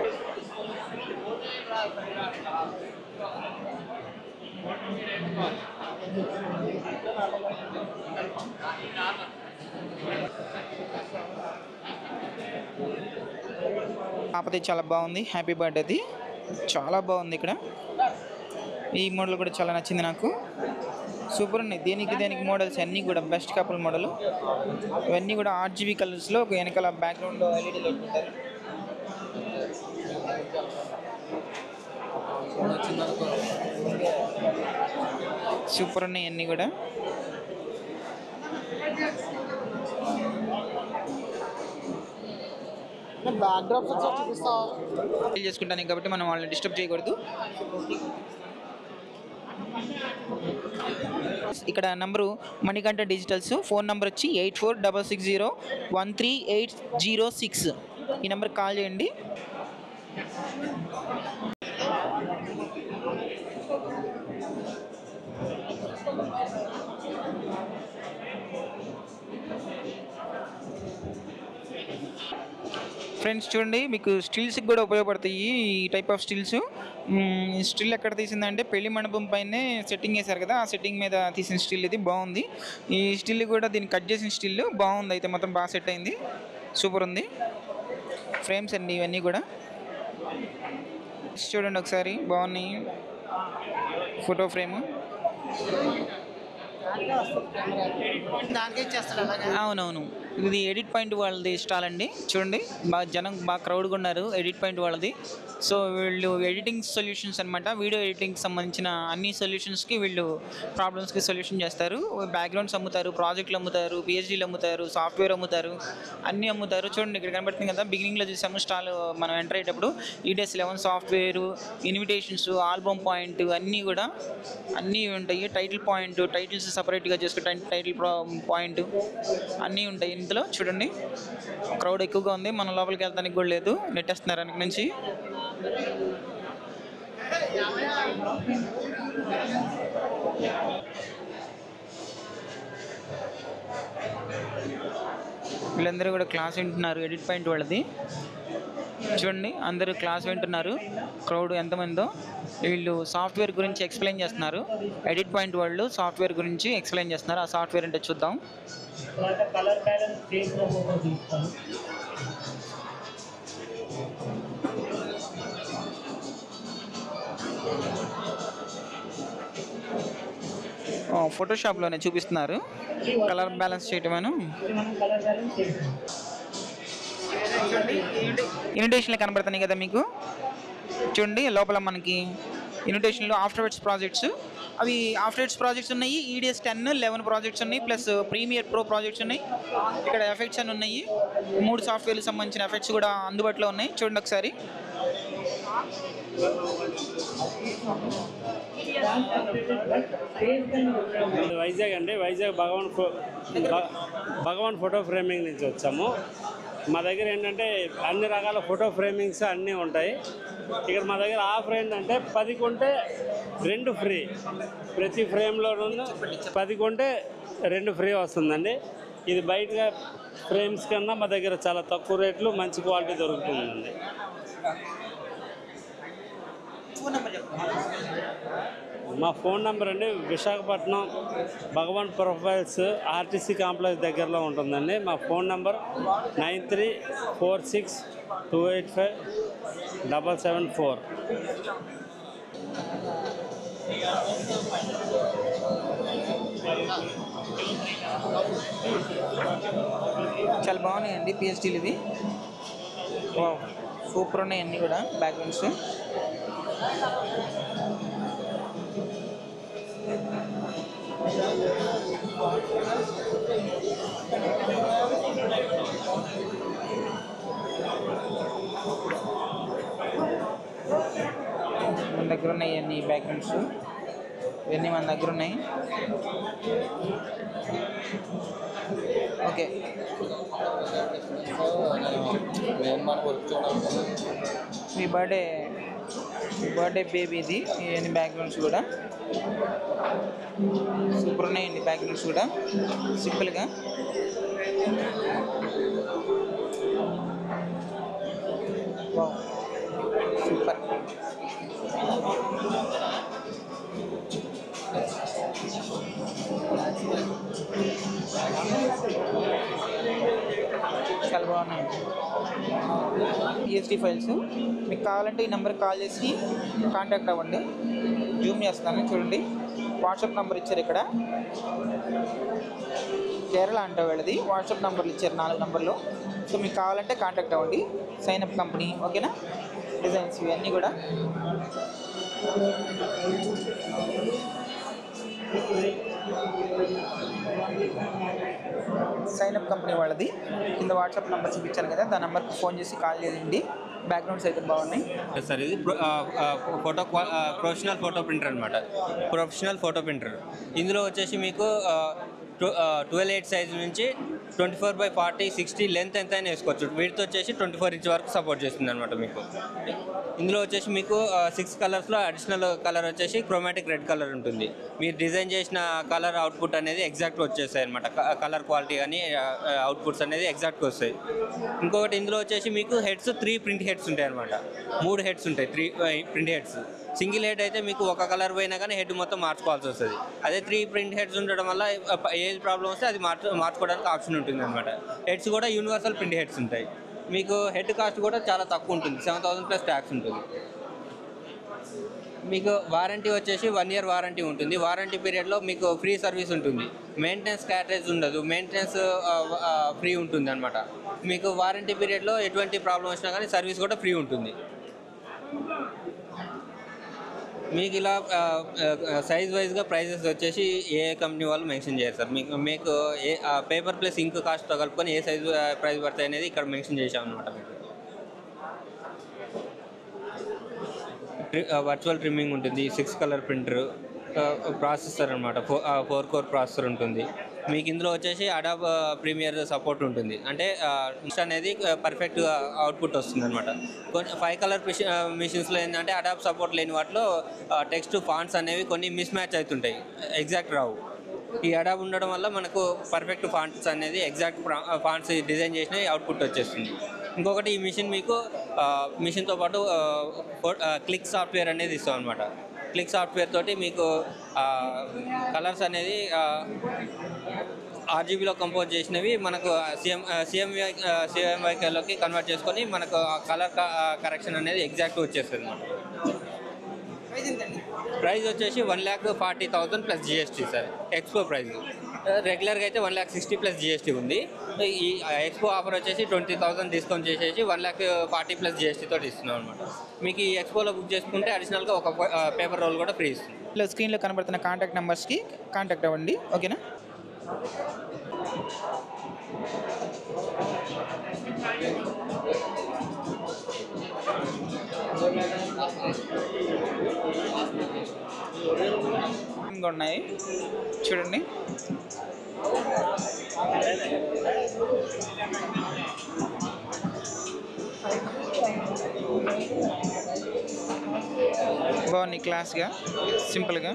కాకపోతే చాలా బాగుంది హ్యాపీ బర్త్డేది చాలా బాగుంది ఇక్కడ ఈ మోడల్ కూడా చాలా నచ్చింది నాకు సూపర్ ఉన్నాయి దేనికి దేనికి మోడల్స్ అన్నీ కూడా బెస్ట్ కపుల్ మోడల్ ఇవన్నీ కూడా ఆర్జీబీ కలర్స్లో ఒక వెనకాల బ్యాక్గ్రౌండ్ ఎల్ఈడి లైట్ పెట్టారు సూపర్ ఉన్నాయి అన్నీ కూడా బ్యాక్ డ్రాప్స్ ఒకసారి చూపిస్తావా సేల్ చేసుకుంటాను కాబట్టి మనం వాళ్ళని డిస్టర్బ్ చేయకూడదు ఇక్కడ number Manikanta digitals phone number వచ్చి eight four double six zero one three eight zero six ఈ నెంబర్కి కాల్ చేయండి ఫ్రెండ్స్ చూడండి మీకు స్టిల్స్కి కూడా ఉపయోగపడతాయి ఈ టైప్ ఆఫ్ స్టిల్స్ స్టిల్ ఎక్కడ తీసిందంటే పెళ్లి మండపం పైనే సెట్టింగ్ వేశారు కదా ఆ సెట్టింగ్ మీద తీసిన స్టిల్ ఇది బాగుంది ఈ స్టిల్ కూడా దీన్ని కట్ చేసిన స్టిల్ బాగుంది అయితే మొత్తం బాగా సెట్ అయింది సూపర్ ఉంది ఫ్రేమ్స్ అండి ఇవన్నీ కూడా చూడండి ఒకసారి బాగున్నాయి ఫోటో ఫ్రేమ్ దానికే ఇచ్చేస్తాడు అలాగే అవునవును ఇది ఎడిట్ పాయింట్ వాళ్ళది స్టాల్ అండి చూడండి బాగా జనం బాగా క్రౌడ్గా ఉన్నారు ఎడిట్ పాయింట్ వాళ్ళది సో వీళ్ళు ఎడిటింగ్ సొల్యూషన్స్ అనమాట వీడియో ఎడిటింగ్కి సంబంధించిన అన్ని సొల్యూషన్స్కి వీళ్ళు ప్రాబ్లమ్స్కి సొల్యూషన్ చేస్తారు బ్యాక్గ్రౌండ్స్ అమ్ముతారు ప్రాజెక్టులు అమ్ముతారు పిహెచ్డీలు అమ్ముతారు సాఫ్ట్వేర్ అమ్ముతారు అన్నీ అమ్ముతారు చూడండి ఇక్కడ కనబడుతుంది కదా బిగినింగ్లో చూసాము స్టాల్ మనం ఎంటర్ అయ్యేటప్పుడు EDIUS eleven software invitations album point అన్నీ కూడా అన్నీ ఉంటాయి టైటిల్ పాయింట్ టైటిల్స్ సపరేట్గా చేసుకుంటే టైటిల్ పాయింట్ అన్నీ ఉంటాయి ఇందులో చూడండి క్రౌడ్ ఎక్కువగా ఉంది మన లోపలికి వెళ్తానికి కూడా లేదు నెట్టేస్తున్నారు వెనక నుంచి వీళ్ళందరూ కూడా క్లాస్ వింటున్నారు ఎడిట్ పాయింట్ వాళ్ళది చూడండి అందరూ క్లాస్ వింటున్నారు క్రౌడ్ ఎంతమందో వీళ్ళు సాఫ్ట్వేర్ గురించి ఎక్స్ప్లెయిన్ చేస్తున్నారు ఎడిట్ పాయింట్ వాళ్ళు సాఫ్ట్వేర్ గురించి ఎక్స్ప్లెయిన్ చేస్తున్నారు ఆ సాఫ్ట్వేర్ అంటే చూద్దాం తర్వాత కలర్ బ్యాలెన్స్ ఫేస్లో ఫోటో తీస్తాను ఫోటోషాప్లోనే చూపిస్తున్నారు కలర్ బ్యాలెన్స్ చేయటమేను ఇది మనం కలర్ బ్యాలెన్స్ చేస్తాం ఇన్విటేషన్లు కనబడుతున్నాయి కదా మీకు చూడండి లోపల మనకి ఇన్విటేషన్లో ఆఫ్టర్వర్డ్స్ ప్రాజెక్ట్స్ అవి ఆఫ్టర్వర్డ్స్ ప్రాజెక్ట్స్ ఉన్నాయి ఈడిఎస్ టెన్ లెవెన్ ప్రాజెక్ట్స్ ఉన్నాయి ప్లస్ ప్రీమియర్ ప్రో ప్రాజెక్ట్స్ ఉన్నాయి ఇక్కడ ఎఫెక్ట్స్ అని ఉన్నాయి మూడు సాఫ్ట్వేర్లకు సంబంధించిన ఎఫెక్ట్స్ కూడా అందుబాటులో ఉన్నాయి చూడండి ఒకసారి ఇది వైజాగ్ అండి వైజాగ్ భగవాన్ ఫో భ- భగవాన్ ఫోటో ఫ్రేమింగ్ నుంచి వచ్చాము మా దగ్గర ఏంటంటే అన్ని రకాల ఫోటో ఫ్రేమింగ్స్ అన్నీ ఉంటాయి ఇక్కడ మా దగ్గర ఆఫర్ ఏంటంటే పది కొంటే రెండు ఫ్రీ ప్రతి ఫ్రేమ్లోనూ పది కొంటే రెండు ఫ్రీ వస్తుందండి ఇది బయట ఫ్రేమ్స్ కన్నా మా దగ్గర చాలా తక్కువ రేట్లు మంచి క్వాలిటీ దొరుకుతుందండి మా ఫోన్ నెంబర్ అండి Visakhapatnam Bhagavan profiles RTC complex దగ్గరలో ఉంటుందండి మా phone number nine three four six two eight five double seven four చాలా బాగున్నాయండి పిహెచ్డీలు ఇవి వావ్ సూపర్ ఉన్నాయి అన్నీ కూడా బ్యాక్గ్రౌండ్స్ మన దగ్గర ఉన్నాయి అన్ని బ్యాక్గ్రౌండ్స్ ఇవన్నీ మన దగ్గర ఉన్నాయి ఓకే మీ బర్త్డే మీ బర్త్డే బేబీ ఇది ఇవన్నీ బ్యాక్గ్రౌండ్స్ కూడా సూపర్ ఉన్నాయండి బ్యాక్గ్రౌండ్స్ కూడా సింపుల్గా వావ్ సూపర్ చాలా బాగున్నాయి పిఎస్డి ఫైల్స్ మీకు కావాలంటే ఈ నెంబర్కి కాల్ చేసి కాంటాక్ట్ అవ్వండి జూమ్ చేస్తాను చూడండి వాట్సాప్ నంబర్ ఇచ్చారు ఇక్కడ కేరళ అంటే వీళ్ళది వాట్సాప్ నంబర్లు ఇచ్చారు నాలుగు నంబర్లు సో మీకు కావాలంటే కాంటాక్ట్ అవ్వండి సైన్ అప్ కంపెనీ ఓకేనా డిజైన్స్ ఇవన్నీ కూడా సైన్ అప్ కంపెనీ వాళ్ళది కింద వాట్సాప్ నెంబర్ చూపించాను కదా దాని నెంబర్కి ఫోన్ చేసి కాల్ చేయండి బ్యాక్గ్రౌండ్స్ అయితే బాగున్నాయి సార్ ఇది ప్రొ- ఆ, ఆ, ఫోటో క్వా- ఆ, ప్రొఫెషనల్ ఫోటో ప్రింటర్ అనమాట ప్రొఫెషనల్ ఫోటో ప్రింటర్ ఇందులో వచ్చేసి మీకు ట్వెల్వ్ ఎయిట్ సైజ్ నుంచి twenty four by forty sixty length ఎంత అయినా వేసుకోవచ్చు వీటితో వచ్చేసి ట్వంటీ ఫోర్ ఇంచ్ వరకు సపోర్ట్ చేస్తుంది అనమాట మీకు ఇందులో వచ్చేసి మీకు సిక్స్ కలర్స్లో అడిషనల్ కలర్ వచ్చేసి క్రోమాటిక్ రెడ్ కలర్ ఉంటుంది మీరు డిజైన్ చేసిన కలర్ అవుట్పుట్ అనేది ఎగ్జాక్ట్ వచ్చేస్తాయి అనమాట కలర్ క్వాలిటీ కానీ అవుట్పుట్స్ అనేది ఎగ్జాక్ట్గా వస్తాయి ఇంకొకటి ఇందులో వచ్చేసి మీకు హెడ్స్ త్రీ ప్రింట్ హెడ్స్ ఉంటాయి అనమాట మూడు హెడ్స్ ఉంటాయి three print heads single head అయితే మీకు ఒక కలర్ పోయినా కానీ హెడ్ మొత్తం మార్చుకోవాల్సి వస్తుంది అదే త్రీ ప్రింట్ హెడ్స్ ఉండడం వల్ల ఏది ప్రాబ్లం వస్తే అది మార్చు మార్చుకోవడానికి ఆప్షన్ ఉంటుంది అనమాట హెడ్స్ కూడా యూనివర్సల్ ప్రింట్ హెడ్స్ ఉంటాయి మీకు హెడ్ కాస్ట్ కూడా చాలా తక్కువ ఉంటుంది సెవెన్ థౌసండ్ ప్లస్ ట్యాక్స్ ఉంటుంది మీకు వారంటీ వచ్చేసి వన్ ఇయర్ వారంటీ ఉంటుంది వారంటీ పీరియడ్లో మీకు ఫ్రీ సర్వీస్ ఉంటుంది మెయింటెనెన్స్ క్యాటరేజ్ ఉండదు మెయింటెనెన్స్ ఫ్రీ ఉంటుంది అనమాట మీకు వారంటీ పీరియడ్లో ఎటువంటి ప్రాబ్లం వచ్చినా కానీ సర్వీస్ కూడా ఫ్రీ ఉంటుంది మీకు ఇలా సైజ్ వైజ్గా ప్రైజెస్ వచ్చేసి ఏ కంపెనీ వాళ్ళు మెన్షన్ చేయరు సార్ మీకు మీకు ఏ పేపర్ ప్లస్ ఇంక్ కాస్ట్తో కలుపుకొని ఏ సైజు ప్రైస్ పడతాయి అనేది ఇక్కడ మెన్షన్ చేసాం అనమాట మీకు వర్చువల్ ట్రిమ్మింగ్ ఉంటుంది సిక్స్ కలర్ ప్రింటర్ ప్రాసెసర్ అనమాట ఫోర్ ఫోర్ కోర్ ప్రాసెసర్ ఉంటుంది మీకు ఇందులో వచ్చేసి అడాబ్ ప్రీమియర్ సపోర్ట్ ఉంటుంది అంటే uh, అనేది పర్ఫెక్ట్ అవుట్పుట్ వస్తుంది అనమాట కొన్ని ఫైవ్ కలర్ మిషన్స్లో ఏంటంటే అడాబ్ సపోర్ట్ లేని వాటిలో టెక్స్ట్ ఫాంట్స్ అనేవి కొన్ని మిస్ మ్యాచ్ అవుతుంటాయి ఎగ్జాక్ట్ రావు ఈ అడాబ్ ఉండడం వల్ల మనకు పర్ఫెక్ట్ ఫాంట్స్ అనేది ఎగ్జాక్ట్ ఫాంట్స్ డిజైన్ చేసిన అవుట్పుట్ వచ్చేస్తుంది ఇంకొకటి ఈ మిషన్ మీకు మిషన్తో పాటు క్లిక్ సాఫ్ట్వేర్ అనేది ఇస్తాం అనమాట క్లిక్ సాఫ్ట్వేర్ తోటి మీకు కలర్స్ అనేది ఆర్జీబీలో కంపోజ్ చేసినవి మనకు సిఎం సిఎంవై సిఎంవైకేలోకి కన్వర్ట్ చేసుకొని మనకు కలర్ కరెక్షన్ అనేది ఎగ్జాక్ట్ వచ్చేస్తుంది అనమాట ప్రైస్ వచ్చేసి one lakh forty thousand plus GST sir expo price రెగ్యులర్గా అయితే one lakh sixty plus GST ఉంది ఈ ఎక్స్పో ఆఫర్ వచ్చేసి ట్వంటీ థౌసండ్ డిస్కౌంట్ చేసేసి one lakh forty plus GST తోటి ఇస్తున్నాం అనమాట మీకు ఈ ఎక్స్పోలో బుక్ చేసుకుంటే అడిషనల్గా ఒక పేపర్ రోల్ కూడా ఫ్రీ ఇస్తుంది ఇలా స్క్రీన్లో కనబడుతున్న కాంటాక్ట్ నెంబర్స్కి కాంటాక్ట్ అవ్వండి ఓకేనా ఇంకా ఉన్నాయి చూడండి బాగున్నాయి క్లాస్గా సింపుల్గా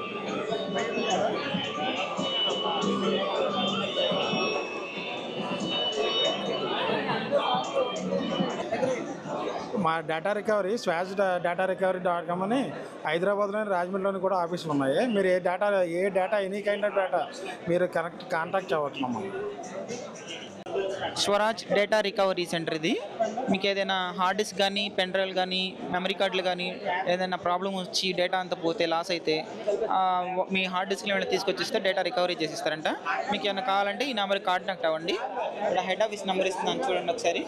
మా డేటా రికవరీ స్వాజ్ డేటా రికవరీ డాట్ కామ్ అని హైదరాబాద్లోని రాజమండ్రిలోని కూడా ఆఫీసులు ఉన్నాయి మీరు ఏ డేటా ఏ data any kind of data మీరు కనెక్ట్ కాంటాక్ట్ అవ్వచ్చు మమ్మల్ని స్వరాజ్ డేటా రికవరీ సెంటర్ ఇది మీకు ఏదైనా హార్డ్ డిస్క్ కానీ పెన్ డ్రైవ్ కానీ మెమరీ కార్డులు కానీ ఏదైనా ప్రాబ్లం వచ్చి డేటా అంతా పోతే లాస్ అయితే ఆ, మీ హార్డ్ డిస్క్లో ఏమైనా తీసుకొచ్చిస్తే డేటా రికవరీ చేసి ఇస్తారంట మీకు ఏమైనా కావాలంటే ఈ నెంబర్కి కాంటాక్ట్ అవ్వండి ఇక్కడ హెడ్ ఆఫీస్ నెంబర్ ఇస్తున్నాను చూడండి ఒకసారి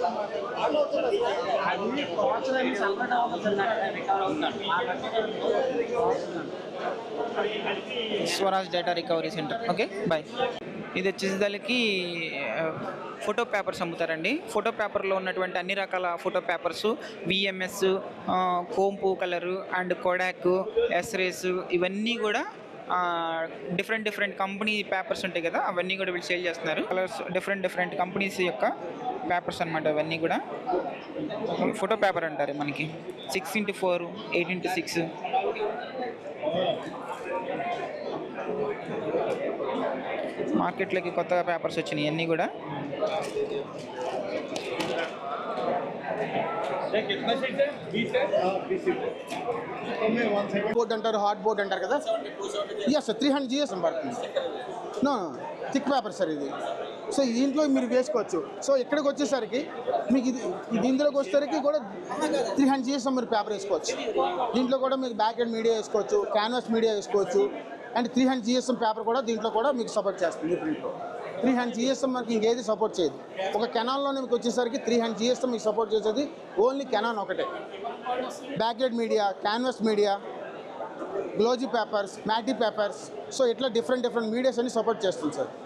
Swaraj data recovery centre okay bye ఇది వచ్చేసి దానికి ఫోటో పేపర్స్ అమ్ముతారండి ఫోటో పేపర్లో ఉన్నటువంటి అన్ని రకాల ఫోటో పేపర్స్ విఎంఎస్ కోంపు కలరు అండ్ కోడాక్ ఎస్రేస్ ఇవన్నీ కూడా డిఫరెంట్ డిఫరెంట్ కంపెనీ పేపర్స్ ఉంటాయి కదా అవన్నీ కూడా వీళ్ళు సేల్ చేస్తున్నారు కలర్స్ డిఫరెంట్ డిఫరెంట్ కంపెనీస్ యొక్క పేపర్స్ అనమాట అవన్నీ కూడా ఫోటో పేపర్ అంటారు మనకి six into four eight into six మార్కెట్లోకి కొత్తగా పేపర్స్ వచ్చినాయి అన్నీ కూడా బోర్డ్ అంటారు హార్డ్ బోర్డ్ అంటారు కదా ఎస్ త్రీ హండ్రెడ్ జిఎస్ పడుతుంది నో థిక్ పేపర్ సార్ ఇది సో దీంట్లో మీరు వేసుకోవచ్చు సో ఇక్కడికి వచ్చేసరికి మీకు ఇది ఇది ఇందులోకి వచ్చేసరికి కూడా త్రీ హండ్రెడ్ జిఎస్ఎం మీరు పేపర్ వేసుకోవచ్చు దీంట్లో కూడా మీకు బ్యాక్ అండ్ మీడియా వేసుకోవచ్చు క్యాన్వాస్ మీడియా వేసుకోవచ్చు and three hundred GSM paper కూడా దీంట్లో కూడా మీకు సపోర్ట్ చేస్తుంది ప్రింట్లో త్రీ హండ్రెడ్ జిఎస్ఎం మనకి ఇంకేది సపోర్ట్ చేయదు ఒక కెనాన్లోనే మీకు వచ్చేసరికి త్రీ హండ్రెడ్ జిఎస్ఎం మీకు సపోర్ట్ చేసేది ఓన్లీ కెనాన్ ఒకటే backlit media canvas media glossy papers matte papers so ఇట్లా డిఫరెంట్ డిఫరెంట్ మీడియాస్ అన్ని సపోర్ట్ చేస్తుంది సార్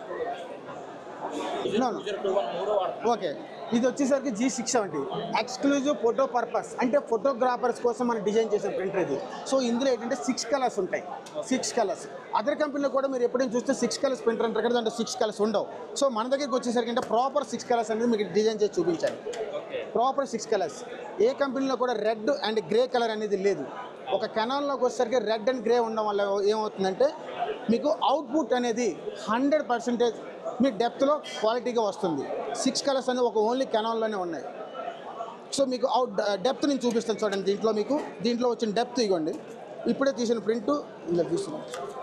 ఓకే ఇది వచ్చేసరికి G six seventy exclusive photo purpose అంటే ఫోటోగ్రాఫర్స్ కోసం మనం డిజైన్ చేసే ప్రింటర్ ఇది సో ఇందులో ఏంటంటే సిక్స్ కలర్స్ ఉంటాయి సిక్స్ కలర్స్ అదర్ కంపెనీలో కూడా మీరు ఎప్పుడైనా చూస్తే సిక్స్ కలర్స్ ప్రింటర్ అంటారు కదా దాంట్లో సిక్స్ కలర్స్ ఉండవు సో మన దగ్గరికి వచ్చేసరికి అంటే ప్రాపర్ సిక్స్ కలర్స్ అనేది మీకు డిజైన్ చేసి చూపించాలి ప్రాపర్ సిక్స్ కలర్స్ ఏ కంపెనీలో కూడా రెడ్ అండ్ గ్రే కలర్ అనేది లేదు ఒక కెనాల్లోకి వచ్చేసరికి రెడ్ అండ్ గ్రే ఉండడం వల్ల ఏమవుతుందంటే మీకు అవుట్పుట్ అనేది హండ్రెడ్ పర్సెంటేజ్ మీ డెప్త్లో క్వాలిటీగా వస్తుంది సిక్స్ కలర్స్ అనేవి ఒక ఓన్లీ కెనాల్లోనే ఉన్నాయి సో మీకు అవుట్ డెప్త్ నేను చూపిస్తాను చూడండి దీంట్లో మీకు దీంట్లో వచ్చిన డెప్త్ ఇవ్వండి ఇప్పుడే తీసిన ప్రింట్ ఇలా తీసుకున్నాం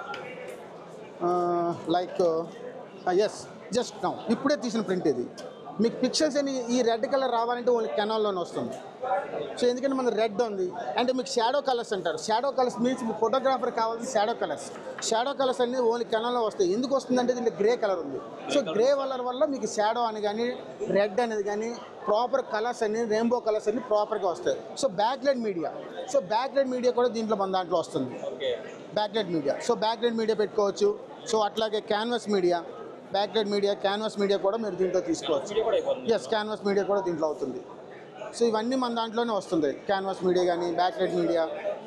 లైక్ ఎస్ జస్ట్ నౌ ఇప్పుడే తీసిన ప్రింట్ ఇది మీకు పిక్చర్స్ అని ఈ రెడ్ కలర్ రావాలంటే ఓన్లీ కెనాల్లోనే వస్తుంది సో ఎందుకంటే మన రెడ్ ఉంది అంటే మీకు షాడో కలర్స్ అంటారు షాడో కలర్స్ మీన్స్ ఫోటోగ్రాఫర్ కావాల్సిన షాడో కలర్స్ షాడో కలర్స్ అన్ని ఓన్లీ కెనాల్లో వస్తాయి ఎందుకు వస్తుందంటే దీంట్లో గ్రే కలర్ ఉంది సో గ్రే కలర్ వల్ల మీకు షాడో అని కానీ రెడ్ అనేది కానీ ప్రాపర్ కలర్స్ అన్ని రెయిన్బో కలర్స్ అన్ని ప్రాపర్గా వస్తాయి so backlight media so backlight media కూడా దీంట్లో మన దాంట్లో వస్తుంది backlight media so backlight media పెట్టుకోవచ్చు సో అట్లాగే canvas media backlight media canvas media కూడా మీరు దీంట్లో తీసుకోవచ్చు ఎస్ క్యాన్వాస్ మీడియా కూడా దీంట్లో అవుతుంది సో ఇవన్నీ మన దాంట్లోనే వస్తుంది క్యాన్వాస్ మీడియా కానీ బ్యాక్లైట్ మీడియా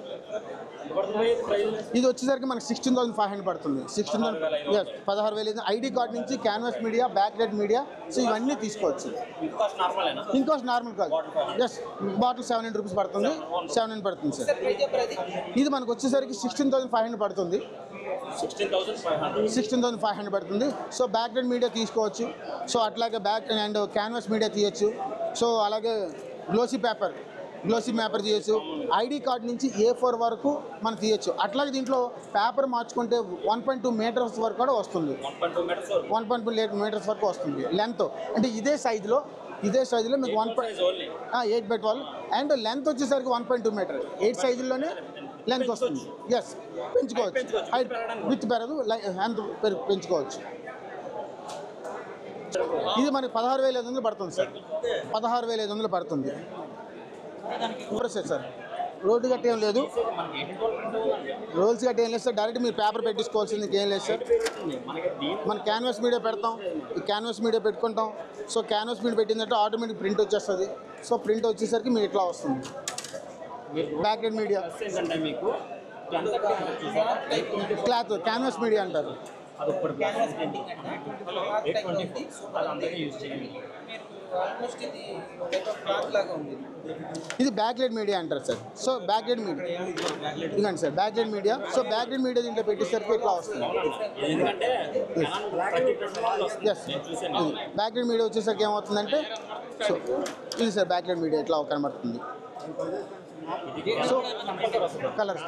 ఇది వచ్చేసరికి మనకి సిక్స్టీన్ థౌసండ్ ఫైవ్ హండ్రెడ్ పడుతుంది సిక్స్టీన్ థౌసండ్ ఎస్ పదహారు వేలు ఐడి కార్డ్ నుంచి canvas media backlight media so ఇవన్నీ తీసుకోవచ్చు ఇంకోస్ట్ నార్మల్ కాదు yes bottle seven hundred rupees పడుతుంది సెవెన్ హండ్రెడ్ పడుతుంది సార్ ఇది మనకు వచ్చేసరికి సిక్స్టీన్ థౌసండ్ ఫైవ్ హండ్రెడ్ పడుతుంది సిక్స్టీన్ థౌసండ్ ఫైవ్ హండ్రెడ్ పడుతుంది సో బ్యాక్ ఎండ్ మీడియా తీసుకోవచ్చు సో అట్లాగే బ్యాక్ అండ్ క్యాన్వాస్ మీడియా తీయచ్చు సో అలాగే గ్లోసీ పేపర్ గ్లోసీ పేపర్ తీయచ్చు ఐడి కార్డ్ నుంచి ఏ ఫోర్ వరకు మనం తీయచ్చు అట్లాగే దీంట్లో పేపర్ మార్చుకుంటే వన్ పాయింట్ టూ మీటర్స్ వరకు కూడా వస్తుంది వన్ పాయింట్ టూ మీటర్స్ వరకు వస్తుంది లెంత్ అంటే ఇదే సైజులో ఇదే సైజులో మీకు one point eight by twelve and length వచ్చేసరికి one point two metre eight సైజుల్లోనే లెంత్ వస్తుంది ఎస్ పెంచుకోవచ్చు హైట్ విత్ పెరదు లెంత్ పెంచుకోవచ్చు ఇది మనకి పదహారు వేల ఐదు వందలు పడుతుంది సార్ పదహారు వేల ఐదు వందలు పడుతుంది ప్రొసెస్ సార్ రోడ్డు గట్టి ఏం లేదు రోల్స్ గట్టి ఏం లేదు సార్ డైరెక్ట్ మీరు పేపర్ పెట్టించుకోవాల్సింది ఇంకేం లేదు సార్ మన క్యాన్వాస్ మీడియా పెడతాం ఈ క్యాన్వాస్ మీడియా పెట్టుకుంటాం సో క్యాన్వాస్ మీడియా పెట్టిందంటే ఆటోమేటిక్ ప్రింట్ వచ్చేస్తుంది సో ప్రింట్ వచ్చేసరికి మీరు ఇట్లా వస్తుంది బ్యాక్ ఎండ్ మీడియా మీకు క్లాత్ క్యాన్వాస్ మీడియా అంటారు అది ఇప్పుడు అది అందరికీ యూజ్ చేయండి ఆల్మోస్ట్ ఇది ఒక క్లాత్ లాగా ఉంది ఇది బ్యాక్లైట్ మీడియా అంటారు సార్ సో బ్యాక్లైట్ మీడియా ఇదిగండి sir backlight media so backlight media దీంట్లో పెట్టేసరికి ఇట్లా వస్తుంది ఎందుకంటే ఎస్ బ్యాక్లైట్ మీడియా వచ్చేసరికి ఏమవుతుందంటే సో ఇది సార్ బ్యాక్లైట్ మీడియా ఇట్లా కనబడుతుంది సో కలర్స్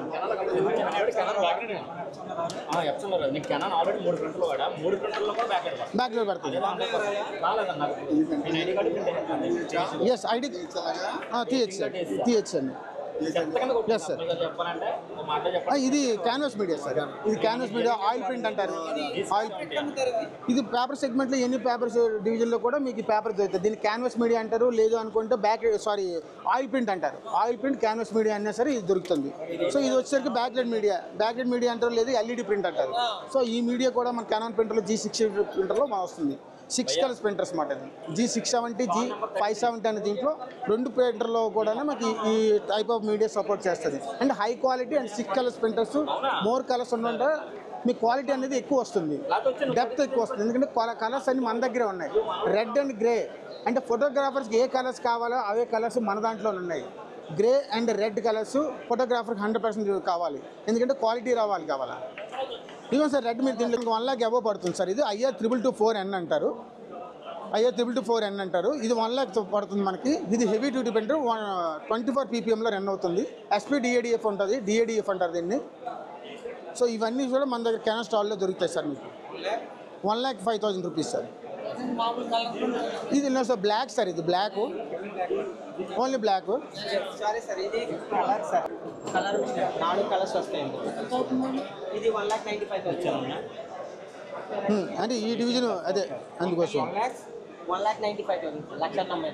చెప్తున్నారు నీకు కెనాన్ ఆల్రెడీ మూడు గంటలు వాడా మూడు గంటల్లో కూడా బ్యాక్ బ్యాక్లైట్ పడుతుంది రాలేదన్న నేను ID card print yes ID తీయచ్చు సార్ తీయచ్చు అండి ఎస్ సార్ చెప్పాలంటే ఒక మాట చెప్పండి ఆ, ఇది క్యాన్వాస్ మీడియా సార్ ఇది క్యాన్వాస్ మీడియా ఆయిల్ ప్రింట్ అంటారు ఆయిల్ ఇది పేపర్ సెగ్మెంట్లో ఎన్ని పేపర్స్ డివిజన్లో కూడా మీకు ఈ పేపర్ దొరుకుతుంది దీన్ని క్యాన్వాస్ మీడియా అంటారు లేదు అనుకుంటే బ్యాక్ సారీ ఆయిల్ ప్రింట్ అంటారు ఆయిల్ ప్రింట్ క్యాన్వాస్ మీడియా అన్నా సరే ఇది దొరుకుతుంది సో ఇది వచ్చేసరికి బ్యాక్లెట్ మీడియా బ్యాక్లెట్ మీడియా అంటారు లేదు ఎల్ఈడి ప్రింట్ అంటారు సో ఈ మీడియా కూడా మన కెనాన్ ప్రింటర్లో జీ సిక్స్ ప్రింటర్లో మా వస్తుంది సిక్స్ కలర్స్ ప్రింటర్స్ మాట ఇది G six seventy G five seventy అనే దీంట్లో రెండు ప్రింటర్లో కూడా మనకి ఈ టైప్ ఆఫ్ మీడియా సపోర్ట్ చేస్తుంది and high quality and six colours printers more colours ఉండడం మీ క్వాలిటీ అనేది ఎక్కువ వస్తుంది డెప్త్ ఎక్కువ వస్తుంది ఎందుకంటే కలర్స్ అన్ని మన దగ్గరే ఉన్నాయి రెడ్ అండ్ గ్రే అంటే ఫోటోగ్రాఫర్స్కి ఏ కలర్స్ కావాలో అవే కలర్స్ మన దాంట్లో ఉన్నాయి గ్రే అండ్ రెడ్ కలర్స్ ఫోటోగ్రాఫర్కి హండ్రెడ్ పర్సెంట్ కావాలి ఎందుకంటే క్వాలిటీ రావాలి కావాలా ఇదిగో సార్ రెడ్ మీరు దీంట్లో వన్ లాక్ అబోవ్ పడుతుంది సార్ ఇది IR triple two four N అంటారు IR triple two four N అంటారు ఇది వన్ ల్యాక్ పడుతుంది మనకి ఇది heavy duty printer one twenty four పీపీఎంలో రన్ అవుతుంది ఎస్పీ డిఏడిఎఫ్ ఉంటుంది డిఏడిఎఫ్ అంటారు దీన్ని సో ఇవన్నీ కూడా మన దగ్గర కెనా స్టాల్లో దొరుకుతాయి సార్ మీకు one lakh five thousand rupees sir ఇది నో సార్ బ్లాక్ సార్ ఇది black only black sorry sir ఇది కలర్ సార్ కలర్ నాలుగు కలర్స్ వస్తాయండి ఇది వన్ లాక్ నైంటీ ఫైవ్ వచ్చామన్నా అంటే ఈ డివిజన్ అదే అందుకోసం one lakh one lakh ninety five thousand లక్ష తొంభై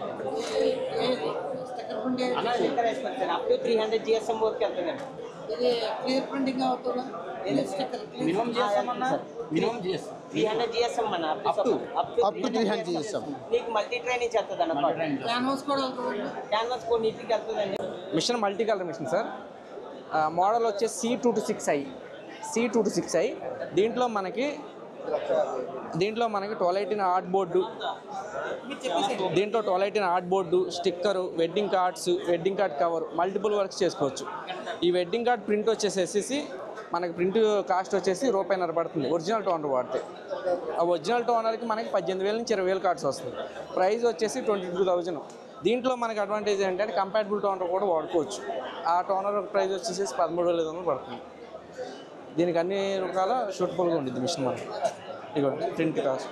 అన్న స్టిక్కర్ వేసుకోండి sir up to three hundred GSM వరకు వెళ్తుందండి ఇది క్లియర్ ప్రింటింగ్ అవుతుందా ఇది స్టిక్కర్ మినిమం జిఎస్ఎం అన్న minimum GSM three hundred GSM అన్న up to Up to 300 GSM. నీకు మల్టీ ట్రైన్ నుంచి వెళ్తుంది అన్న క్యాన్వాస్ కూడా అవుతుందా క్యాన్వాస్ కూడా నీట్గా వెళ్తుందండి machine multi colour machine sir ఆ, మోడల్ వచ్చేసి C two two six I C two two six I దీంట్లో మనకి దీంట్లో మనకి ట్వెల్వ్ ఎయిటీన్ ఆర్ట్ బోర్డు దీంట్లో twelve eighteen art board sticker wedding cards wedding card cover multiple works చేసుకోవచ్చు ఈ వెడ్డింగ్ కార్డ్ ప్రింట్ వచ్చేసేసి మనకి ప్రింట్ కాస్ట్ వచ్చేసి రూపాయిన్నర పడుతుంది ఒరిజినల్ టోనర్ వాడితే ఆ ఒరిజినల్ టోనర్కి మనకి పద్దెనిమిది వేల నుంచి ఇరవై వేలు కార్డ్స్ వస్తుంది ప్రైస్ వచ్చేసి ట్వంటీ టూ థౌజండ్ దీంట్లో మనకి అడ్వాంటేజ్ ఏంటంటే కంపాటబుల్ టోనర్ కూడా వాడుకోవచ్చు ఆ టోనర్ ప్రైస్ వచ్చేసి పదమూడు వేల ఐదు వందలు పడుతుంది దీనికి అన్ని రకాల షూటబుల్గా ఉండిద్ది మిషన్ మనకి ఇదిగోండి ప్రింట్ కాస్ట్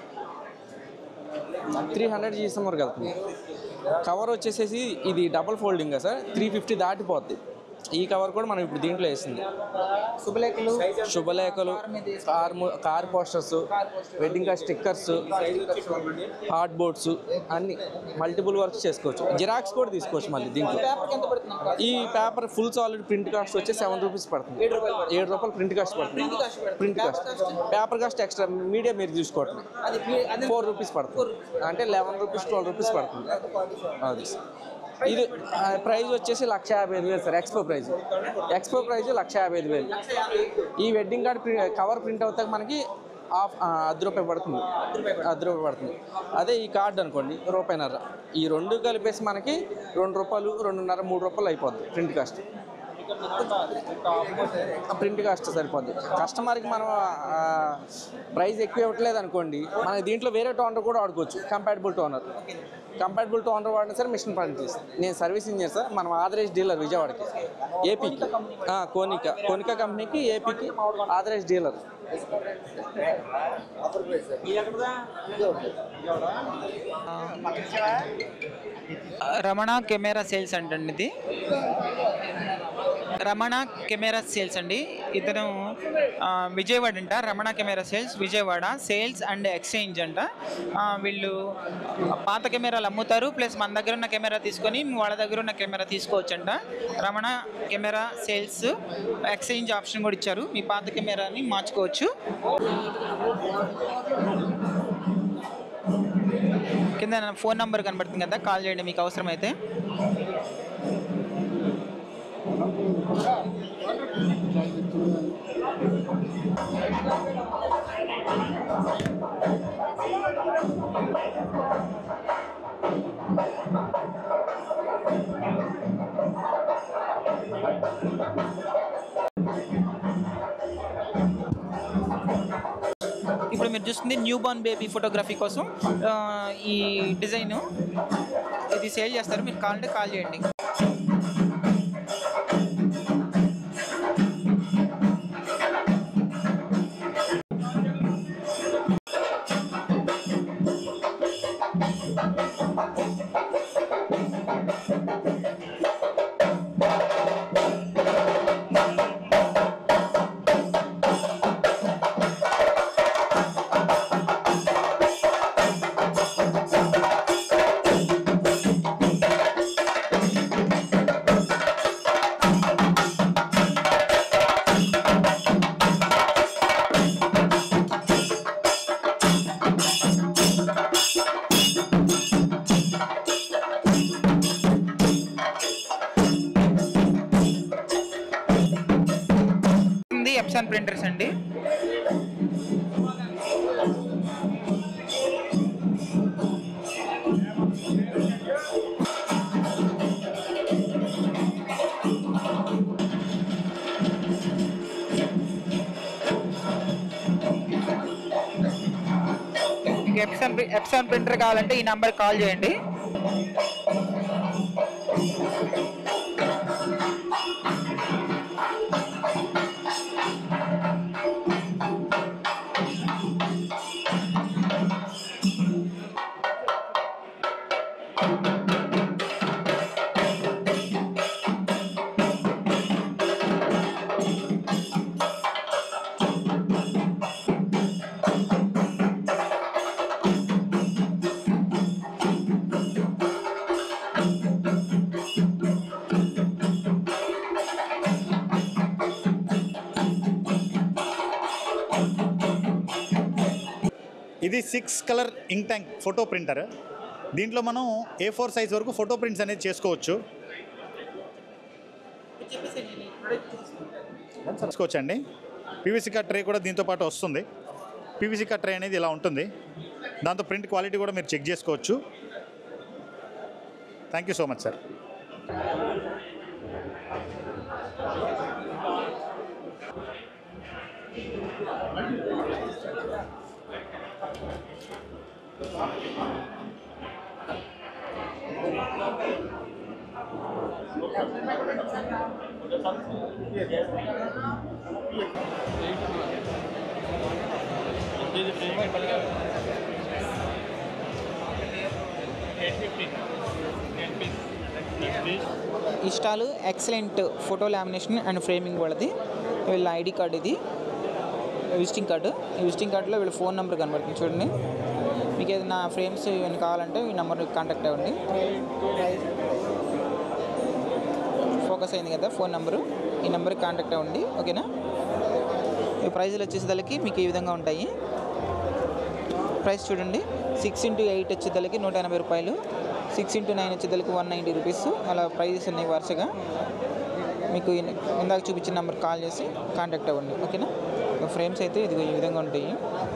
త్రీ హండ్రెడ్ చేసాం వరకు వెళ్తుంది కవర్ వచ్చేసేసి ఇది double folding sir three fifty దాటిపోద్ది ఈ కవర్ కూడా మనం ఇప్పుడు దీంట్లో వేసింది శుభలేఖలు శుభలేఖలు కార్ ము- car posters wedding card stickers hard boards అన్ని మల్టిపుల్ వర్క్స్ చేసుకోవచ్చు జిరాక్స్ కూడా తీసుకోవచ్చు మళ్ళీ దీంట్లో పేపర్కి ఎంత పడుతుంది ఈ paper full solid print cost వచ్చి సెవెన్ రూపీస్ పడుతుంది ఏడు రూపాయలు ఏడు రూపాయలు ప్రింట్ కాస్ట్ పడుతుంది Print cost పడుతుంది. Print cost paper cost extra media మీరు చూసుకోవటం అది మీ- అది ఫోర్ రూపీస్ పడుతుంది అంటే లెవెన్ రూపీస్ ట్వెల్వ్ రూపీస్ పడుతుంది అది ఇది ప్రైస్ వచ్చేసి లక్ష యాభై ఐదు వేలు సార్ ఎక్స్పో ప్రైస్ ఎక్స్పో ప్రైస్ లక్ష యాభై ఐదు వేలు ఈ వెడ్డింగ్ కార్డ్ ప్రి కవర్ ప్రింట్ అవుతాక మనకి హాఫ్ ఆ, అర్ధ రూపాయి పడుతుంది అర్ధ రూపాయి పడుతుంది అదే ఈ కార్డ్ అనుకోండి రూపాయిన్నర ఈ రెండు కలిపేసి మనకి రెండు రూపాయలు రెండున్నర మూడు రూపాయలు అయిపోద్ది ప్రింట్ కాస్ట్ ప్రింట్ కాస్ట్ సరిపోద్ది కస్టమర్కి మనం ప్రైస్ ఎక్కువ ఇవ్వట్లేదు అనుకోండి మనకి దీంట్లో వేరే టోనర్ కూడా వాడుకోవచ్చు కంపాటబుల్ టోనర్ కంపాటబుల్ టోనర్ వాడినా సరే మిషన్ పని చేస్తుంది నేను సర్వీస్ ఇంజనీర్ సార్ మనం ఆథరైజ్ డీలర్ విజయవాడకి ఏపీకి ఆ, కోనిక కోనిక కంపెనీకి ఏపీకి authorise dealer Ramana camera sales అంటండి ఇది రమణ కెమెరా సేల్స్ అండి ఇతను ఆ, విజయవాడ అంట Ramana camera sales Vijayawada sales and exchange అంట ఆ, వీళ్ళు పాత కెమెరాలు అమ్ముతారు ప్లస్ మన దగ్గర ఉన్న కెమెరా తీసుకొని వాళ్ళ దగ్గర ఉన్న కెమెరా తీసుకోవచ్చంట Ramana camera sales exchange option కూడా ఇచ్చారు మీ పాత కెమెరాని మార్చుకోవచ్చు కింద నా ఫోన్ నంబర్ కనబడుతుంది కదా కాల్ చేయండి మీకు అవసరమైతే ఇప్పుడు మీరు చూస్తుంది న్యూ బార్న్ బేబీ ఫోటోగ్రఫీ కోసం ఆ, ఈ డిజైన్ ఇది సేల్ చేస్తారు మీరు కావాలంటే కాల్ చేయండి ఇది ఎప్సాన్ ప్రింటర్స్ అండి మీకు ఎప్సాన్ ఎప్సాన్ ప్రింటర్ కావాలంటే ఈ నంబర్ కాల్ చేయండి ఇది six colour ink tank photo printer దీంట్లో మనం ఏ ఫోర్ సైజ్ వరకు ఫోటో ప్రింట్స్ అనేది చేసుకోవచ్చు చేసుకోవచ్చు అండి పీవీసీ కట్ ట్రే కూడా దీంతో పాటు వస్తుంది పీవీసీ కట్ ట్రే అనేది ఇలా ఉంటుంది దాంతో ప్రింట్ క్వాలిటీ కూడా మీరు చెక్ చేసుకోవచ్చు thank you so much sir ఇష్టాలు excellent photo lamination and framing వాళ్ళది వీళ్ళ ఐడి కార్డు ఇది విజిటింగ్ కార్డు ఈ విజిటింగ్ కార్డులో వీళ్ళ ఫోన్ నెంబర్ కనబడుతుంది చూడండి మీకు ఏదైనా ఫ్రేమ్స్ ఇవన్నీ కావాలంటే ఈ నెంబర్ కాంటాక్ట్ అవ్వండి ఫోకస్ అయింది కదా ఫోన్ నెంబరు ఈ నెంబర్కి కాంటాక్ట్ అవ్వండి ఓకేనా ఈ ప్రైజులు వచ్చేసేదానికి మీకు ఈ విధంగా ఉంటాయి ప్రైస్ చూడండి సిక్స్ ఇంటూ ఎయిట్ వచ్చేదానికి నూట ఎనభై రూపాయలు సిక్స్ ఇంటూ నైన్ వచ్చేదానికి వన్ నైంటీ రూపీస్ అలా ప్రైజెస్ ఉన్నాయి వరుసగా మీకు ఇన్- ఇందాక చూపించిన నెంబర్ కాల్ చేసి కాంటాక్ట్ అవ్వండి ఓకేనా ఫ్రేమ్స్ అయితే ఇది ఈ విధంగా ఉంటాయి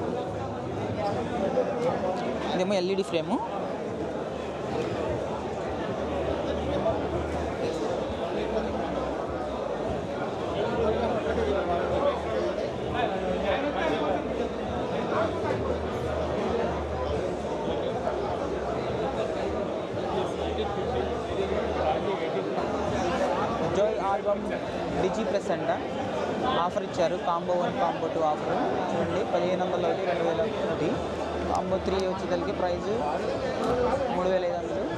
ఇదేమో LED frame joy album digi plus అంట ఆఫర్ ఇచ్చారు combo one combo two offer చూడండి పదిహేను వందల ఒకటి రెండు వేల ఒకటి కాంబో త్రీ వచ్చేదానికి ప్రైస్ మూడు వేల ఐదు వందలు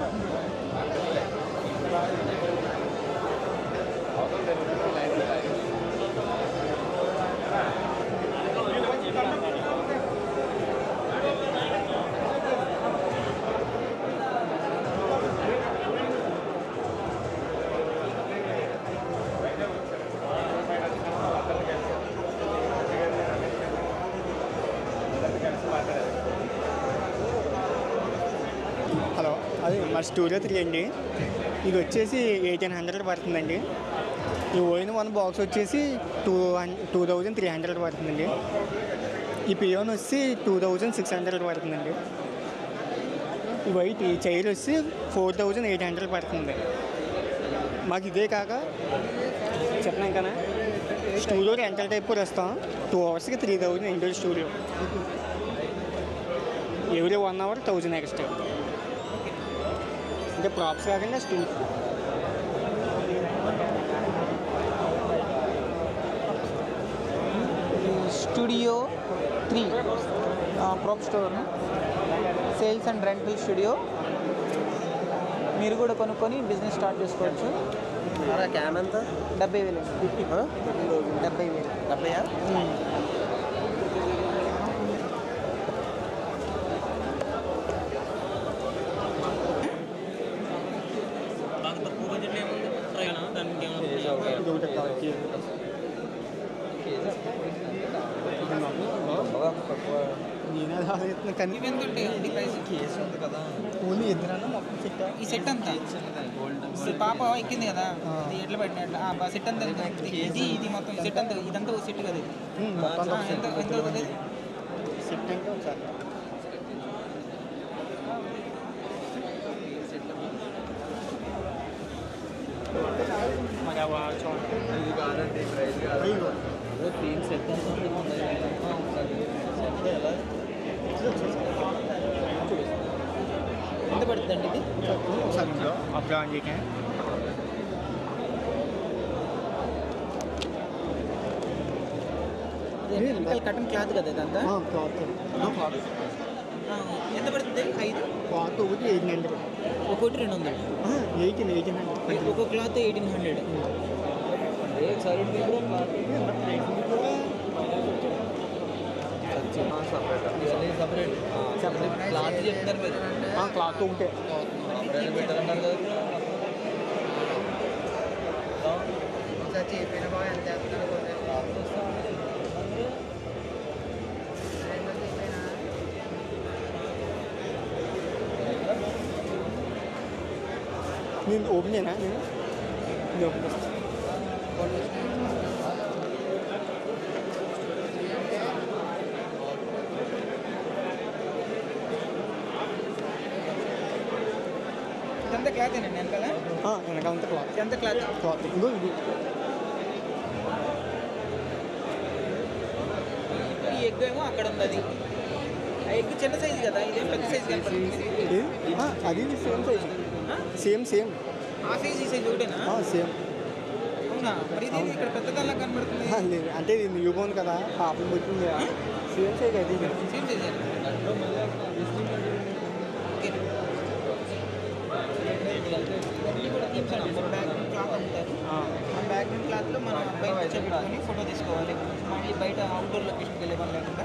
హలో అది మా స్టూడియో త్రీ అండి ఇది వచ్చేసి ఎయిటీన్ హండ్రెడ్ పడుతుందండి ఈ ఓయిన్ వన్ బాక్స్ వచ్చేసి టూ హన్ టూ థౌజండ్ త్రీ హండ్రెడ్ పడుతుందండి ఈ పియోన్ వచ్చి టూ థౌజండ్ సిక్స్ హండ్రెడ్ పడుతుందండి ఈ వైట్ ఈ చైర్ వచ్చి ఫోర్ థౌజండ్ ఎయిట్ హండ్రెడ్ పడుతుంది మాకు ఇదే కాక చెప్పినా ఇంకా స్టూడియో రెంటల్ టైప్ కూడా ఇస్తాం టూ అవర్స్కి three thousand indoor studio every one hour thousand extra అంటే ప్రాప్స్ కాకుండా స్టూ studio three prop store sales and rental studio మీరు కూడా కొనుక్కొని బిజినెస్ స్టార్ట్ చేసుకోవచ్చు క్యామ్ ఎంత డెబ్బై వేలు డెబ్బై వేలు డెబ్బై ఓన్లీ ఇద్దరన్నా మొత్తం సెట్ ఈ సెట్ అంతా ఈ పాప ఎక్కింది కదా ఇది ఎట్లా పెట్టినట్టు సెట్ అంతా ఎంత? ఇది ఇది మొత్తం ఈ సెట్ అంతా ఇదంతా ఒక సెట్ కదా ఇది మొత్తం ఆ, ఎంత ఎంత అవుతుంది ఇది? సెట్ అంటే ఒకసారి మరి అవి చూడండి ఇది కాదండి ప్రైస్ తీన్ సెట్ ఎంత పడుతుందండి ఇది ఒకసారి ఇందులో అప్ ఆన్ చేయక కటన్ క్లాత్ కదా ఇదంతా క్లాత్ క్లాత్ ఆ, ఎంత పడుతుంది ఐదు క్లాత్ ఒకటి ఎయిటీన్ హండ్రెడ్ ఒకటి రెండు వందలు ఎయిటీన్ ఎయిటీన్ హండ్రెడ్ ఒక క్లాత్ ఎయిటీన్ హండ్రెడ్ క్లాత్ చెప్తారు మీరు క్లాత్ ఒకటే నేను ఓపెన్ చేయనా నేను నేను ఓపెన్ చేస్తాను ఇదంతా క్లాత్ అండి వెనకాల ఆ, వెనకాలంతా క్లాత్ ఇదంతా క్లాత్ క్లాత్ ఇంకో ఇది ఈ ఎగ్ ఏమో అక్కడ ఉంది అది ఆ ఎగ్ చిన్న సైజు కదా ఇదేం పెద్ద సైజు కనపడుతుంది ఇది? ఆ, అది సేమ్ సైజ్ సేమ్ సేమ్ ఆ సైజ్ ఈ సైజ్ ఒకటేనా సేమ్ అవునా మరి ఇది ఇక్కడ పెద్దదల్లా కనబడుతుంది లేదు అంటే ఇది న్యూ బోన్ కదా పాపం పుట్టింది సేమ్ సైజ్ అది సేమ్ సైజ్ ఇవన్నీ కూడా థీమ్స్ అన్నమాట బ్యాక్ క్లాత్ అమ్ముతారు ఆ బ్యాక్ క్లాత్లో మనం అబ్బాయి కూర్చోబెట్టుకొని ఫోటో తీసుకోవాలి మళ్ళీ బయట అవుట్డోర్ లొకేషన్కి వెళ్ళే పని లేకుండా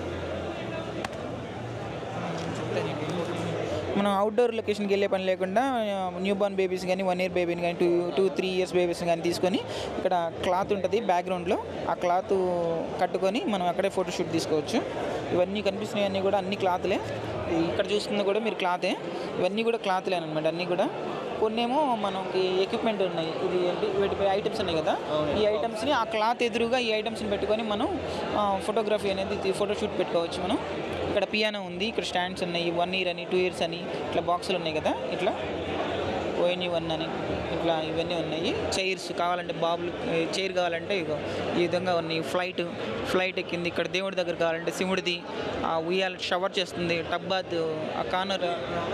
చెప్తానండి మనం అవుట్డోర్ లొకేషన్కి వెళ్ళే పని లేకుండా న్యూ బార్న్ బేబీస్ కానీ వన్ ఇయర్ బేబీని కానీ two two three years babies కానీ తీసుకొని ఇక్కడ క్లాత్ ఉంటుంది బ్యాక్గ్రౌండ్లో ఆ క్లాత్ కట్టుకొని మనం అక్కడే ఫోటోషూట్ తీసుకోవచ్చు ఇవన్నీ కనిపిస్తున్నాయి అన్నీ కూడా అన్ని క్లాత్లే ఇక్కడ చూస్తుంది కూడా మీరు క్లాతే ఇవన్నీ కూడా క్లాత్లే అనమాట అన్నీ కూడా కొన్నేమో మనకి ఎక్విప్మెంట్ ఉన్నాయి ఇది ఏంటి వీటిపై ఐటమ్స్ ఉన్నాయి కదా ఈ ఐటమ్స్ని ఆ క్లాత్ ఎదురుగా ఈ ఐటమ్స్ని పెట్టుకొని మనం ఫోటోగ్రఫీ అనేది ఫోటోషూట్ పెట్టుకోవచ్చు మనం ఇక్కడ పియానో ఉంది ఇక్కడ స్టాండ్స్ ఉన్నాయి వన్ ఇయర్ అని టూ ఇయర్స్ అని ఇట్లా బాక్సులు ఉన్నాయి కదా ఇట్లా ఓఎన్ఈ వన్ అని ఇట్లా ఇవన్నీ ఉన్నాయి చైర్స్ కావాలంటే బాబులు చైర్ కావాలంటే ఇగో ఈ విధంగా ఉన్నాయి ఫ్లైట్ ఫ్లైట్ ఎక్కింది ఇక్కడ దేవుడి దగ్గర కావాలంటే శివుడిది ఆ ఉయ్యాల షవర్ చేస్తుంది టబ్ బాత్ ఆ కార్నర్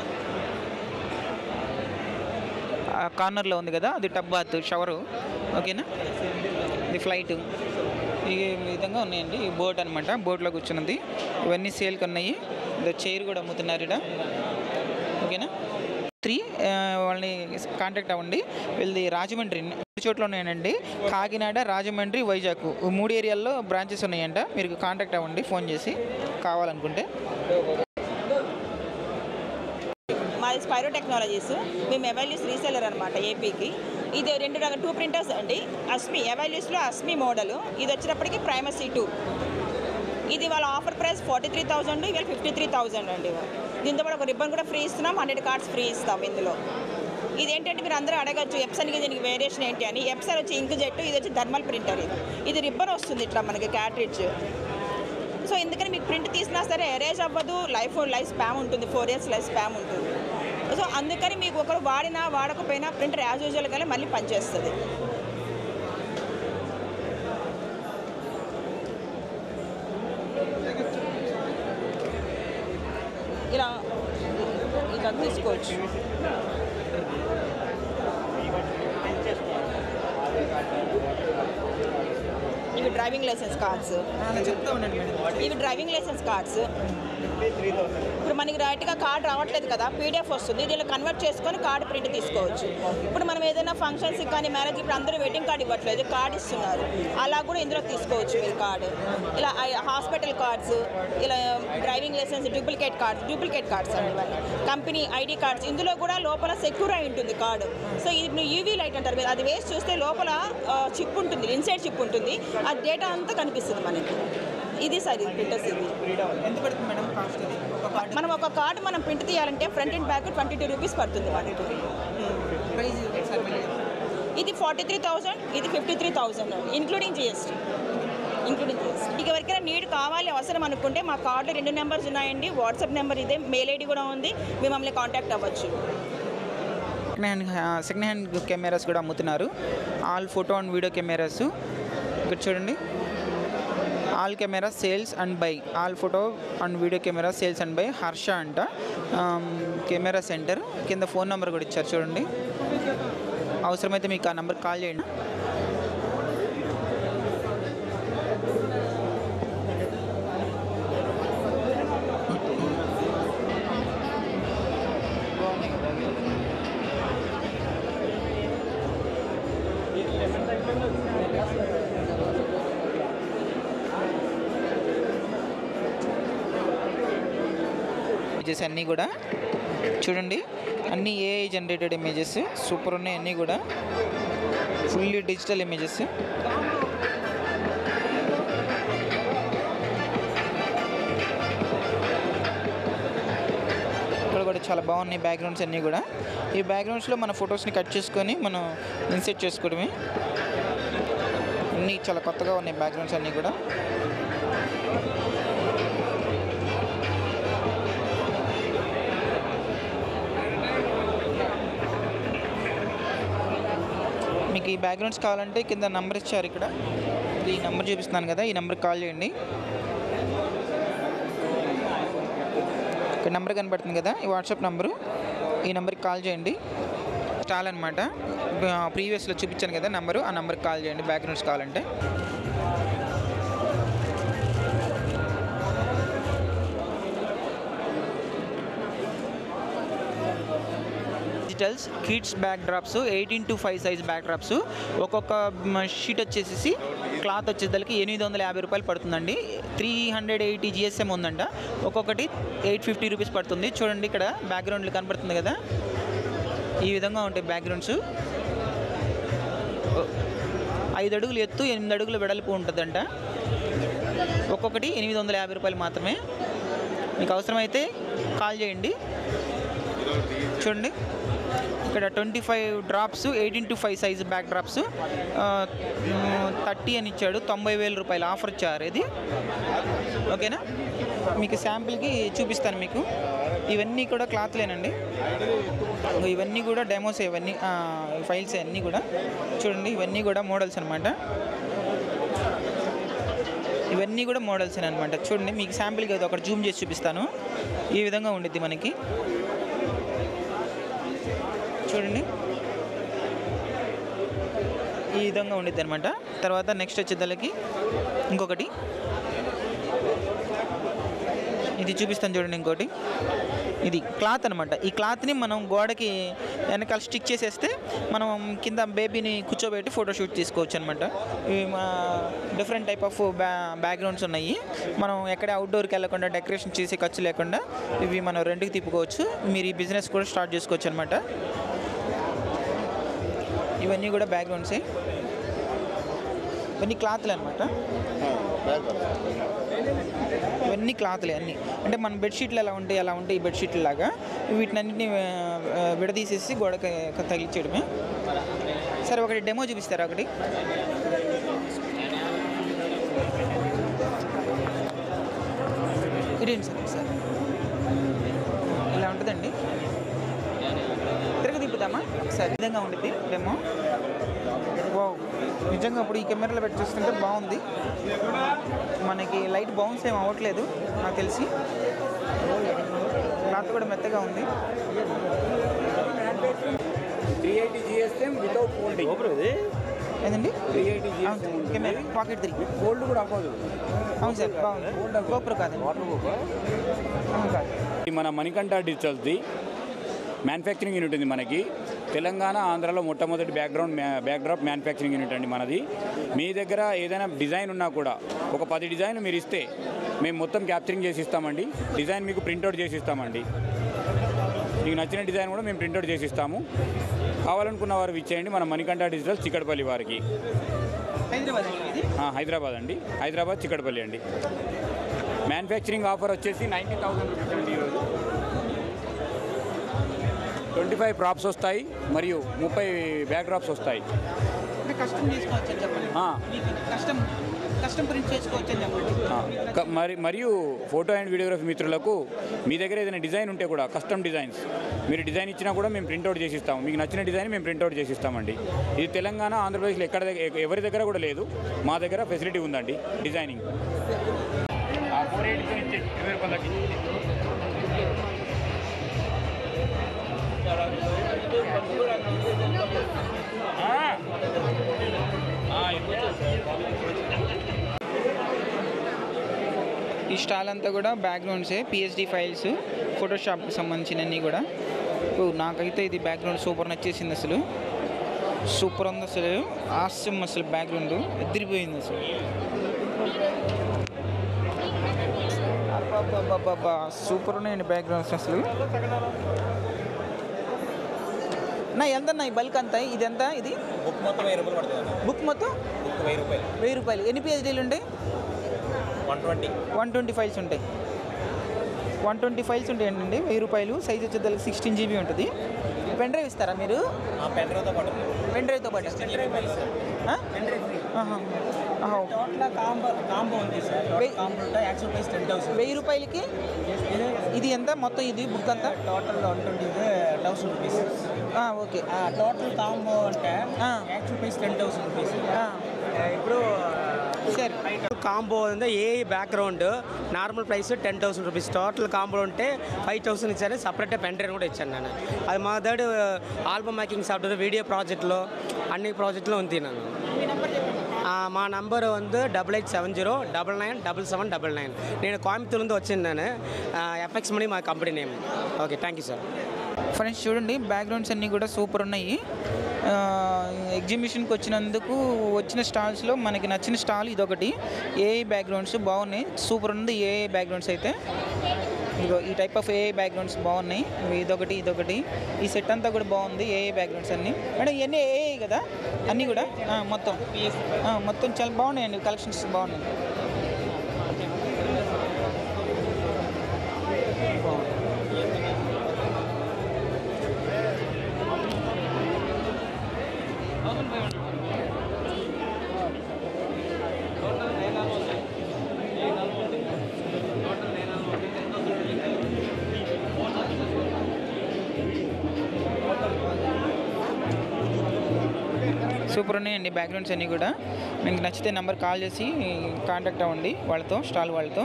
ఆ కార్నర్లో ఉంది కదా అది టబ్ బాత్ షవరు ఓకేనా ఇది ఫ్లైట్ ఈ విధంగా ఉన్నాయండి ఈ బోట్ అనమాట బోట్లో కూర్చున్నది ఇవన్నీ సేల్కి ఉన్నాయి ఇది చైర్ కూడా అమ్ముతున్నారు ఇక్కడ ఓకేనా త్రీ వాళ్ళని కాంటాక్ట్ అవ్వండి వీళ్ళది రాజమండ్రి మూడు చోట్ల ఉన్నాయండి కాకినాడ రాజమండ్రి వైజాగ్ ఈ మూడు ఏరియాల్లో బ్రాంచెస్ ఉన్నాయంట మీరు కాంటాక్ట్ అవ్వండి ఫోన్ చేసి కావాలనుకుంటే మాది స్పైరో టెక్నాలజీస్ మేము ఎవాల్యూస్ రీసెల్లర్ అనమాట ఏపీకి ఇది రెండు రకాల టూ ప్రింటర్స్ అండి అస్మి ఎవాల్యూస్లో అస్మి మోడల్ ఇది వచ్చేటప్పటికి ప్రైమసీ టూ ఇది వాళ్ళ offer price forty three thousand ఇవాళ ఫిఫ్టీ త్రీ థౌజండ్ అండి దీంతో పాటు ఒక రిబ్బన్ కూడా ఫ్రీ ఇస్తున్నాం హండ్రెడ్ కార్డ్స్ ఫ్రీ ఇస్తాం ఇందులో ఇదేంటంటే మీరు అందరూ అడగచ్చు ఎప్సన్కి దీనికి వేరియేషన్ ఏంటి అని ఎప్సన్ వచ్చి ఇంక్ జెట్ ఇది వచ్చి థర్మల్ ప్రింటర్ ఇది ఇది రిబ్బన్ వస్తుంది ఇట్లా మనకి క్యాట్రిడ్జ్ సో ఎందుకని మీకు ప్రింట్ తీసినా సరే ఎరేజ్ అవ్వదు లైఫ్ లైఫ్ స్పామ్ ఉంటుంది ఫోర్ ఇయర్స్ లైఫ్ స్పామ్ ఉంటుంది సో అందుకని మీకు ఒకరు వాడినా వాడకపోయినా ప్రింటర్ యాజ్ యూజువల్గానే మళ్ళీ పనిచేస్తుంది ఇలా ఇలా తీసుకోవచ్చు ఇవి డ్రైవింగ్ లైసెన్స్ కార్డ్స్ చెప్తా ఉండండి మేడం ఇవి డ్రైవింగ్ లైసెన్స్ కార్డ్స్ ఇప్పుడు మనకి రైట్గా కార్డ్ రావట్లేదు కదా పీడిఎఫ్ వస్తుంది దీనిలో కన్వర్ట్ చేసుకొని కార్డు ప్రింట్ తీసుకోవచ్చు ఇప్పుడు మనం ఏదైనా ఫంక్షన్స్కి కానీ మ్యారేజ్ ఇప్పుడు అందరూ వెడ్డింగ్ కార్డు ఇవ్వట్లేదు కార్డు ఇస్తున్నారు అలా కూడా ఇందులో తీసుకోవచ్చు మీరు కార్డు ఇలా హాస్పిటల్ కార్డ్స్ ఇలా driving licence duplicate cards duplicate cards అండి ఇవన్నీ కంపెనీ ఐడి కార్డ్స్ ఇందులో కూడా లోపల సెక్యూర్ అయి ఉంటుంది కార్డు సో ఇది యూవీ లైట్ అంటారు మీరు అది వేసి చూస్తే లోపల చిప్ ఉంటుంది ఇన్సైడ్ చిప్ ఉంటుంది ఆ డేటా అంతా కనిపిస్తుంది మనకి ఇది సార్ ఇది ప్రింటర్స్ ఇది ఎంత పడుతుంది మేడం కాస్ట్ అది ఒక కార్డు మనం ఒక కార్డు మనం ప్రింట్ తీయాలంటే front and back twenty two rupees పడుతుంది మనకి ప్రైస్ ఒకసారి మళ్ళీ ఇది ఫార్టీ త్రీ థౌజండ్ ఇది fifty three thousand including GST including GST ఇక ఎవరికైనా నీడ్ కావాలి అవసరం అనుకుంటే మా కార్డులో రెండు నెంబర్స్ ఉన్నాయండి వాట్సాప్ నెంబర్ ఇదే మెయిల్ ఐడి కూడా ఉంది మేము మమ్మల్ని కాంటాక్ట్ అవ్వచ్చు second hand second hand cameras కూడా అమ్ముతున్నారు all photo and video cameras ఇక్కడ చూడండి all camera sales and buy all photo and video camera sales and buy Harsha అంట కెమెరా సెంటర్ కింద ఫోన్ నెంబర్ కూడా ఇచ్చారు చూడండి అవసరమైతే మీకు ఆ నెంబర్ కాల్ చేయండి ఇమేజెస్ అన్నీ కూడా చూడండి అన్నీ ఏఐ జనరేటెడ్ ఇమేజెస్ సూపర్ ఉన్నాయి అన్నీ కూడా ఫుల్లీ డిజిటల్ ఇమేజెస్ ఇక్కడ కూడా చాలా బాగున్నాయి బ్యాక్గ్రౌండ్స్ అన్నీ కూడా ఈ బ్యాక్గ్రౌండ్స్లో మన ఫొటోస్ని కట్ చేసుకొని మనం ఇన్సెట్ చేసుకోవడమే అన్నీ చాలా కొత్తగా ఉన్నాయి బ్యాక్గ్రౌండ్స్ అన్నీ కూడా మీకు ఈ బ్యాక్గ్రౌండ్స్ కావాలంటే కింద నెంబర్ ఇచ్చారు ఇక్కడ ఈ నెంబర్ చూపిస్తున్నాను కదా ఈ నెంబర్కి కాల్ చేయండి ఇక్కడ నెంబర్ కనబడుతుంది కదా ఈ వాట్సాప్ నెంబరు ఈ నెంబర్కి కాల్ చేయండి స్టాల్ అనమాట ప్రీవియస్లో చూపించాను కదా నెంబరు ఆ నెంబర్కి కాల్ చేయండి బ్యాక్గ్రౌండ్స్ కావాలంటే digitals kids backdrops eighteen to five size backdrops ఒక్కొక్క షీట్ వచ్చేసి క్లాత్ వచ్చేసరికి ఎనిమిది వందల యాభై రూపాయలు పడుతుందండి త్రీ హండ్రెడ్ ఎయిటీ జిఎస్ఎం ఉందంట ఒక్కొక్కటి ఎయిట్ ఫిఫ్టీ రూపీస్ పడుతుంది చూడండి ఇక్కడ బ్యాక్గ్రౌండ్లు కనపడుతుంది కదా ఈ విధంగా ఉంటాయి బ్యాక్గ్రౌండ్స్ ఐదు అడుగులు ఎత్తు ఎనిమిది అడుగుల వెడల్పు ఉంటుందంట ఒక్కొక్కటి ఎనిమిది వందల యాభై రూపాయలు మాత్రమే మీకు అవసరమైతే కాల్ చేయండి చూడండి ఇక్కడ twenty five drops eighteen to five size backdrops thirty అని ఇచ్చాడు తొంభై వేల రూపాయలు ఆఫర్ ఇచ్చారు ఇది ఓకేనా మీకు శాంపిల్కి చూపిస్తాను మీకు ఇవన్నీ కూడా క్లాత్లేనండి ఇవన్నీ కూడా డెమోస్ ఇవన్నీ ఫైల్స్ అన్నీ కూడా చూడండి ఇవన్నీ కూడా మోడల్స్ అనమాట ఇవన్నీ కూడా మోడల్స్ అనమాట చూడండి మీకు శాంపిల్కి అది ఒకటి జూమ్ చేసి చూపిస్తాను ఈ విధంగా ఉండిద్ది మనకి చూడండి ఈ విధంగా ఉండిద్ది అనమాట తర్వాత నెక్స్ట్ వచ్చేదానికి ఇంకొకటి ఇది చూపిస్తాను చూడండి ఇంకోటి ఇది క్లాత్ అనమాట ఈ క్లాత్ని మనం గోడకి వెనకాల స్టిక్ చేసేస్తే మనం కింద బేబీని కూర్చోబెట్టి ఫోటో షూట్ తీసుకోవచ్చు అనమాట ఇవి మా డిఫరెంట్ టైప్ ఆఫ్ బ్యా బ్యాక్గ్రౌండ్స్ ఉన్నాయి మనం ఎక్కడ అవుట్డోర్కి వెళ్ళకుండా డెకరేషన్ చేసే ఖర్చు లేకుండా ఇవి మనం రెండుకి తిప్పుకోవచ్చు మీరు ఈ బిజినెస్ కూడా స్టార్ట్ చేసుకోవచ్చు అనమాట ఇవన్నీ కూడా బ్యాక్గ్రౌండ్సే ఇవన్నీ క్లాత్లు అనమాట ఇవన్నీ క్లాత్లే అన్నీ అంటే మన బెడ్షీట్లు ఎలా ఉంటాయి అలా ఉంటాయి ఈ బెడ్షీట్లు లాగా వీటినన్నింటినీ విడదీసేసి గోడకి తగిలించడమే సరే ఒకటి డెమో చూపిస్తారా ఒకటి ఇదేంటి సార్ సార్ ఇలా ఉంటుందండి తిరగ తిప్పుతామా ఒకసారి ఈ విధంగా ఉంటుంది డెమో ఓ నిజంగా ఇప్పుడు ఈ కెమెరాలో పెట్టి చూస్తుంటే బాగుంది మనకి లైట్ బౌన్స్ ఏం అవ్వట్లేదు నాకు తెలిసి క్లాత్ కూడా మెత్తగా ఉంది three eighty GSM without folding ఇది ఏంటండి త్రీ ఎయిటీ కెమెరా పాకెట్ తిరిగి ఫోల్డ్ కూడా అవ్వదు అవును సార్ బాగుంది గోప్రో కాదండి అవును కాదు ఇది మన మణికంఠ డిజిటల్స్ది మ్యానుఫ్యాక్చరింగ్ యూనిట్ ఉంది మనకి తెలంగాణ ఆంధ్రాలో మొట్టమొదటి బ్యాక్గ్రౌండ్ బ్యాక్డ్రాప్ మ్యానుఫ్యాక్చరింగ్ యూనిట్ అండి మనది మీ దగ్గర ఏదైనా డిజైన్ ఉన్నా కూడా ఒక పది డిజైన్లు మీరు ఇస్తే మేము మొత్తం క్యాప్చరింగ్ చేసి ఇస్తామండి డిజైన్ మీకు ప్రింట్అవుట్ చేసి ఇస్తామండి మీకు నచ్చిన డిజైన్ కూడా మేము ప్రింట్అవుట్ చేసి ఇస్తాము కావాలనుకున్న వారు ఇచ్చేయండి మన మణికంఠ డిజిటల్ చిక్కడపల్లి వారికి హైదరాబాద్ ఇది ఆ, హైదరాబాద్ అండి హైదరాబాద్ చిక్కడపల్లి అండి మ్యానుఫ్యాక్చరింగ్ ఆఫర్ వచ్చేసి నైంటీ థౌసండ్ రూపీస్ అండి ఈరోజు ట్వంటీ ఫైవ్ ప్రాప్స్ వస్తాయి మరియు ముప్పై బ్యాక్ డ్రాప్స్ వస్తాయి అంటే కస్టమ్ చేసుకోవచ్చు అని చెప్పండి ఆ. మీకు కస్టమ్ కస్టమ్ ప్రింట్ చేసుకోవచ్చు అని చెప్పండి ఆ, క- మరి మరియు ఫోటో అండ్ వీడియోగ్రఫీ మిత్రులకు మీ దగ్గర ఏదైనా డిజైన్ ఉంటే కూడా కస్టమ్ డిజైన్స్ మీరు డిజైన్ ఇచ్చినా కూడా మేము ప్రింట్అవుట్ చేసి ఇస్తాము మీకు నచ్చిన డిజైన్ మేము ప్రింట్అవుట్ చేసి ఇస్తామండి ఇది తెలంగాణ ఆంధ్రప్రదేశ్లో ఎక్కడ దగ్గర ఎవరి దగ్గర కూడా లేదు మా దగ్గర ఫెసిలిటీ ఉందండి డిజైనింగ్ ఈ స్టాల్ అంతా కూడా బ్యాక్గ్రౌండ్సే పిహెచ్డి ఫైల్స్ ఫోటోషాప్కి సంబంధించినవి కూడా ఓ, నాకైతే ఇది బ్యాక్గ్రౌండ్ సూపర్ నచ్చేసింది అసలు సూపర్ ఉంది అసలు ఆస్యం అసలు బ్యాక్గ్రౌండ్ ఎదిరిపోయింది అసలు అబ్బబ్బబ్బబ్బబ్బా, సూపర్ ఉన్నాయండి బ్యాక్గ్రౌండ్స్ అసలు నా ఎంత ఈ బల్క్ అంతా ఇది ఎంత ఇది బుక్ మొత్తం వెయ్యి రూపాయలు పడుతుంది బుక్ మొత్తం బుక్ వెయ్యి రూపాయలు వెయ్యి రూపాయలు ఎన్ని పిహెచ్డీలు ఉంటాయి one twenty one twenty files ఉంటాయి వన్ ట్వంటీ ఫైల్స్ ఉంటాయండి వెయ్యి రూపాయలు సైజ్ వచ్చేదానికి సిక్స్టీన్ జీబీ ఉంటుంది పెన్ డ్రైవ్ ఇస్తారా మీరు పెన్ డ్రైవ్తో పాటు పెన్ డ్రైవ్తో పాటు ఆ? ఆహా. ఆహా. టోటల్ కాంబో కాంబో ఉంది సార్ టోటల్ కాంబో ఉంటాయి యాక్చువల్ ప్రైస్ టెన్ థౌసండ్ వెయ్యి రూపాయలకి ఇది ఎంత మొత్తం ఇది బుక్ అంతా total one twenty thousand rupees okay total combo అంటే actual price ten thousand rupees ఇప్పుడు సరే కాంబో ఉంది ఏ background normal price ten thousand rupees total combo ఉంటే ఫైవ్ థౌసండ్ ఇచ్చాను సపరేట్ పెన్ డ్రైవ్ కూడా ఇచ్చాను నేను అది మా third album making software video ప్రాజెక్ట్లో అన్ని ప్రాజెక్ట్లో ఉంది నేను ఆ, మా నంబర్ வந்து double eight seven zero double nine double seven double nine నేను కోయంబత్తూర్ నుంచి వచ్చింది నేను ఎఫ్ఎక్స్ మనీ మా company name okay thank you sir friends చూడండి బ్యాక్గ్రౌండ్స్ అన్నీ కూడా సూపర్ ఉన్నాయి ఆ, ఎగ్జిబిషన్కి వచ్చినందుకు వచ్చిన స్టాల్స్లో మనకి నచ్చిన స్టాల్ ఇదొకటి ఏఐ బ్యాక్గ్రౌండ్స్ బాగున్నాయి సూపర్ ఉంది ఏఐ బ్యాక్గ్రౌండ్స్ అయితే ఇదిగో ఈ టైప్ ఆఫ్ ఏఐ బ్యాక్గ్రౌండ్స్ బాగున్నాయి ఇవి ఇదొకటి ఇదొకటి ఈ సెట్ అంతా కూడా బాగుంది ఏఐ బ్యాక్గ్రౌండ్స్ అన్నీ అంటే ఇవన్నీ ఏఐ కదా అన్నీ కూడా ఆ, మొత్తం ఆ, మొత్తం చాలా బాగున్నాయండి కలెక్షన్స్ బాగున్నాయి సూపర్ ఉన్నాయండి బ్యాక్గ్రౌండ్స్ అన్నీ కూడా మీకు నచ్చితే నెంబర్ కాల్ చేసి కాంటాక్ట్ అవ్వండి వాళ్ళతో స్టాల్ వాళ్ళతో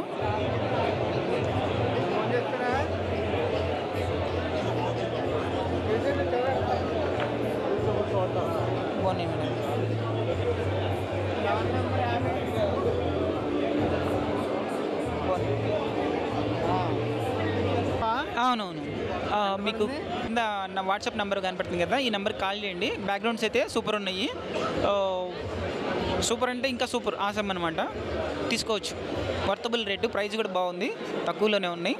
బాగున్నాయి మేడం అవునవును ఆ, మీకు కింద నా వాట్సాప్ నెంబర్ కనపడుతుంది కదా ఈ నెంబర్కి కాల్ చేయండి బ్యాక్గ్రౌండ్స్ అయితే సూపర్ ఉన్నాయి ఆ, సూపర్ అంటే ఇంకా సూపర్ ఆసమ్ అనమాట తీసుకోవచ్చు వర్తబుల్ రేటు ప్రైస్ కూడా బాగుంది తక్కువలోనే ఉన్నాయి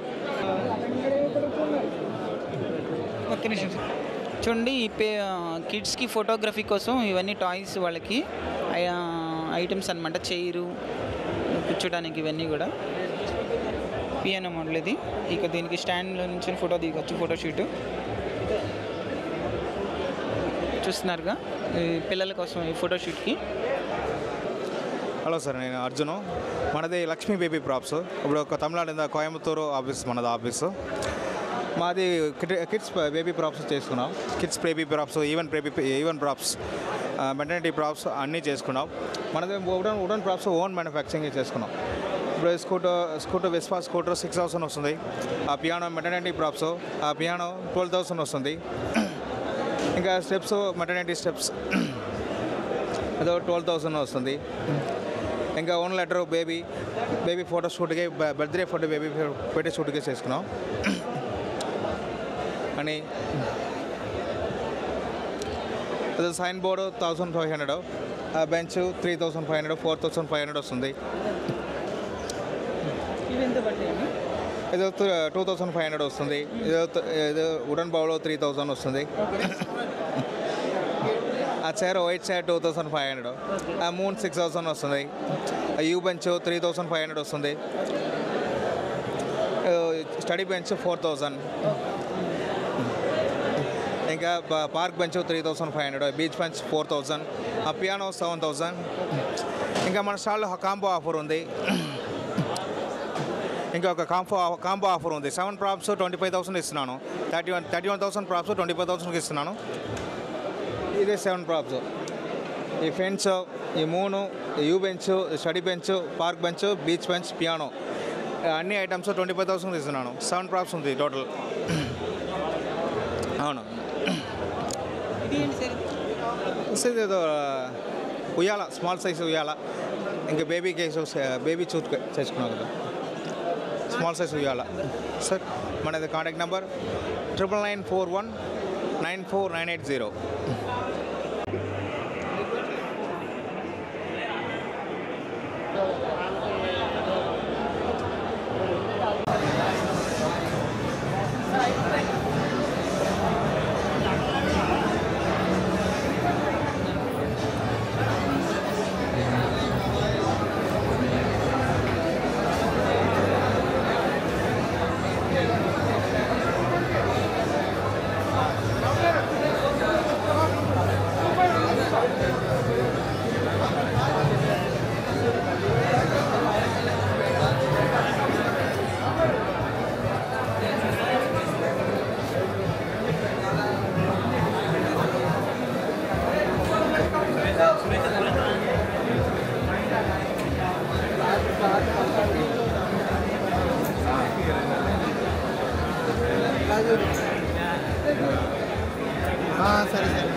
ఒక్క నిమిషం చూడండి ఈ పే కిడ్స్కి ఫోటోగ్రఫీ కోసం ఇవన్నీ టాయ్స్ వాళ్ళకి ఐటమ్స్ అనమాట చైరు కూర్చోడానికి ఇవన్నీ కూడా పియానో మోడల్ ఇది ఇక దీనికి స్టాండ్లో నుంచి ఫోటో దిగొచ్చు ఫోటో షూట్ చూస్తున్నారుగా ఈ పిల్లల కోసం ఈ ఫోటో షూట్కి హలో సార్ నేను అర్జును మనది లక్ష్మీ బేబీ ప్రాప్స్ ఇప్పుడు ఒక తమిళనాడు కోయంబత్తూరు ఆఫీస్ మనది ఆఫీసు మాది కిడ్- కిడ్స్ బేబీ ప్రాప్స్ చేసుకున్నాం kids baby props even baby even props maternity props అన్నీ చేసుకున్నాం మనది wooden wooden props own manufacturing చేసుకున్నాం ఇప్పుడు scooter scooter Vespa scooter six thousand వస్తుంది ఆ పియానో మెటర్నిటీ ప్రాప్స్ ఆ పియానో ట్వెల్వ్ థౌసండ్ వస్తుంది ఇంకా స్టెప్స్ మెటర్నిటీ స్టెప్స్ అదో ట్వెల్వ్ థౌసండ్ వస్తుంది ఇంకా own letter baby baby photo షూట్కి బర్త్డే ఫోటో బేబీ ఫోటో షూట్కి చేసుకున్నాం అని అది sign board thousand five hundred ఆ bench three thousand five hundred four thousand five hundred వస్తుంది ఇవి ఎంత పడతాయండి ఇది టూ థౌసండ్ ఫైవ్ హండ్రెడ్ వస్తుంది ఇది ఇది వుడన్ బౌల్ త్రీ థౌసండ్ వస్తుంది ఆ chair white chair two thousand five hundred ఆ మూన్ సిక్స్ థౌసండ్ వస్తుంది ఆ U bench three thousand five hundred వస్తుంది స్టడీ బెంచ్ ఫోర్ థౌసండ్ ఇంకా ప- park bench three thousand five hundred beach bench four thousand ఆ పియానో సెవెన్ థౌసండ్ ఇంకా మన స్టాల్లో కాంబో ఆఫర్ ఉంది ఇంకా ఒక కాంబో కాంబో ఆఫర్ ఉంది seven props twenty five thousand ఇస్తున్నాను thirty one thirty one thousand props twenty five థౌసండ్కి ఇస్తున్నాను ఇదే సెవెన్ ప్రాప్స్ ఈ ఫెన్స్ ఈ moon U bench study bench park bench beach bench piano అన్ని ఐటమ్స్ ట్వంటీ ఫైవ్ థౌసండ్ ఇస్తున్నాను సెవెన్ ప్రాప్స్ ఉంది టోటల్ అవును ఇది ఏంటి సార్ ఇది ఏదో ఉయ్యాల స్మాల్ సైజ్ ఉయ్యాల ఇంకా బేబీ కేసు బేబీ చూట్ చేసుకున్నాం కదా స్మాల్ సైజ్ ఉయ్యాల సార్ మనది contact number triple nine four one nine four nine eight zero ఆ, సరే సరే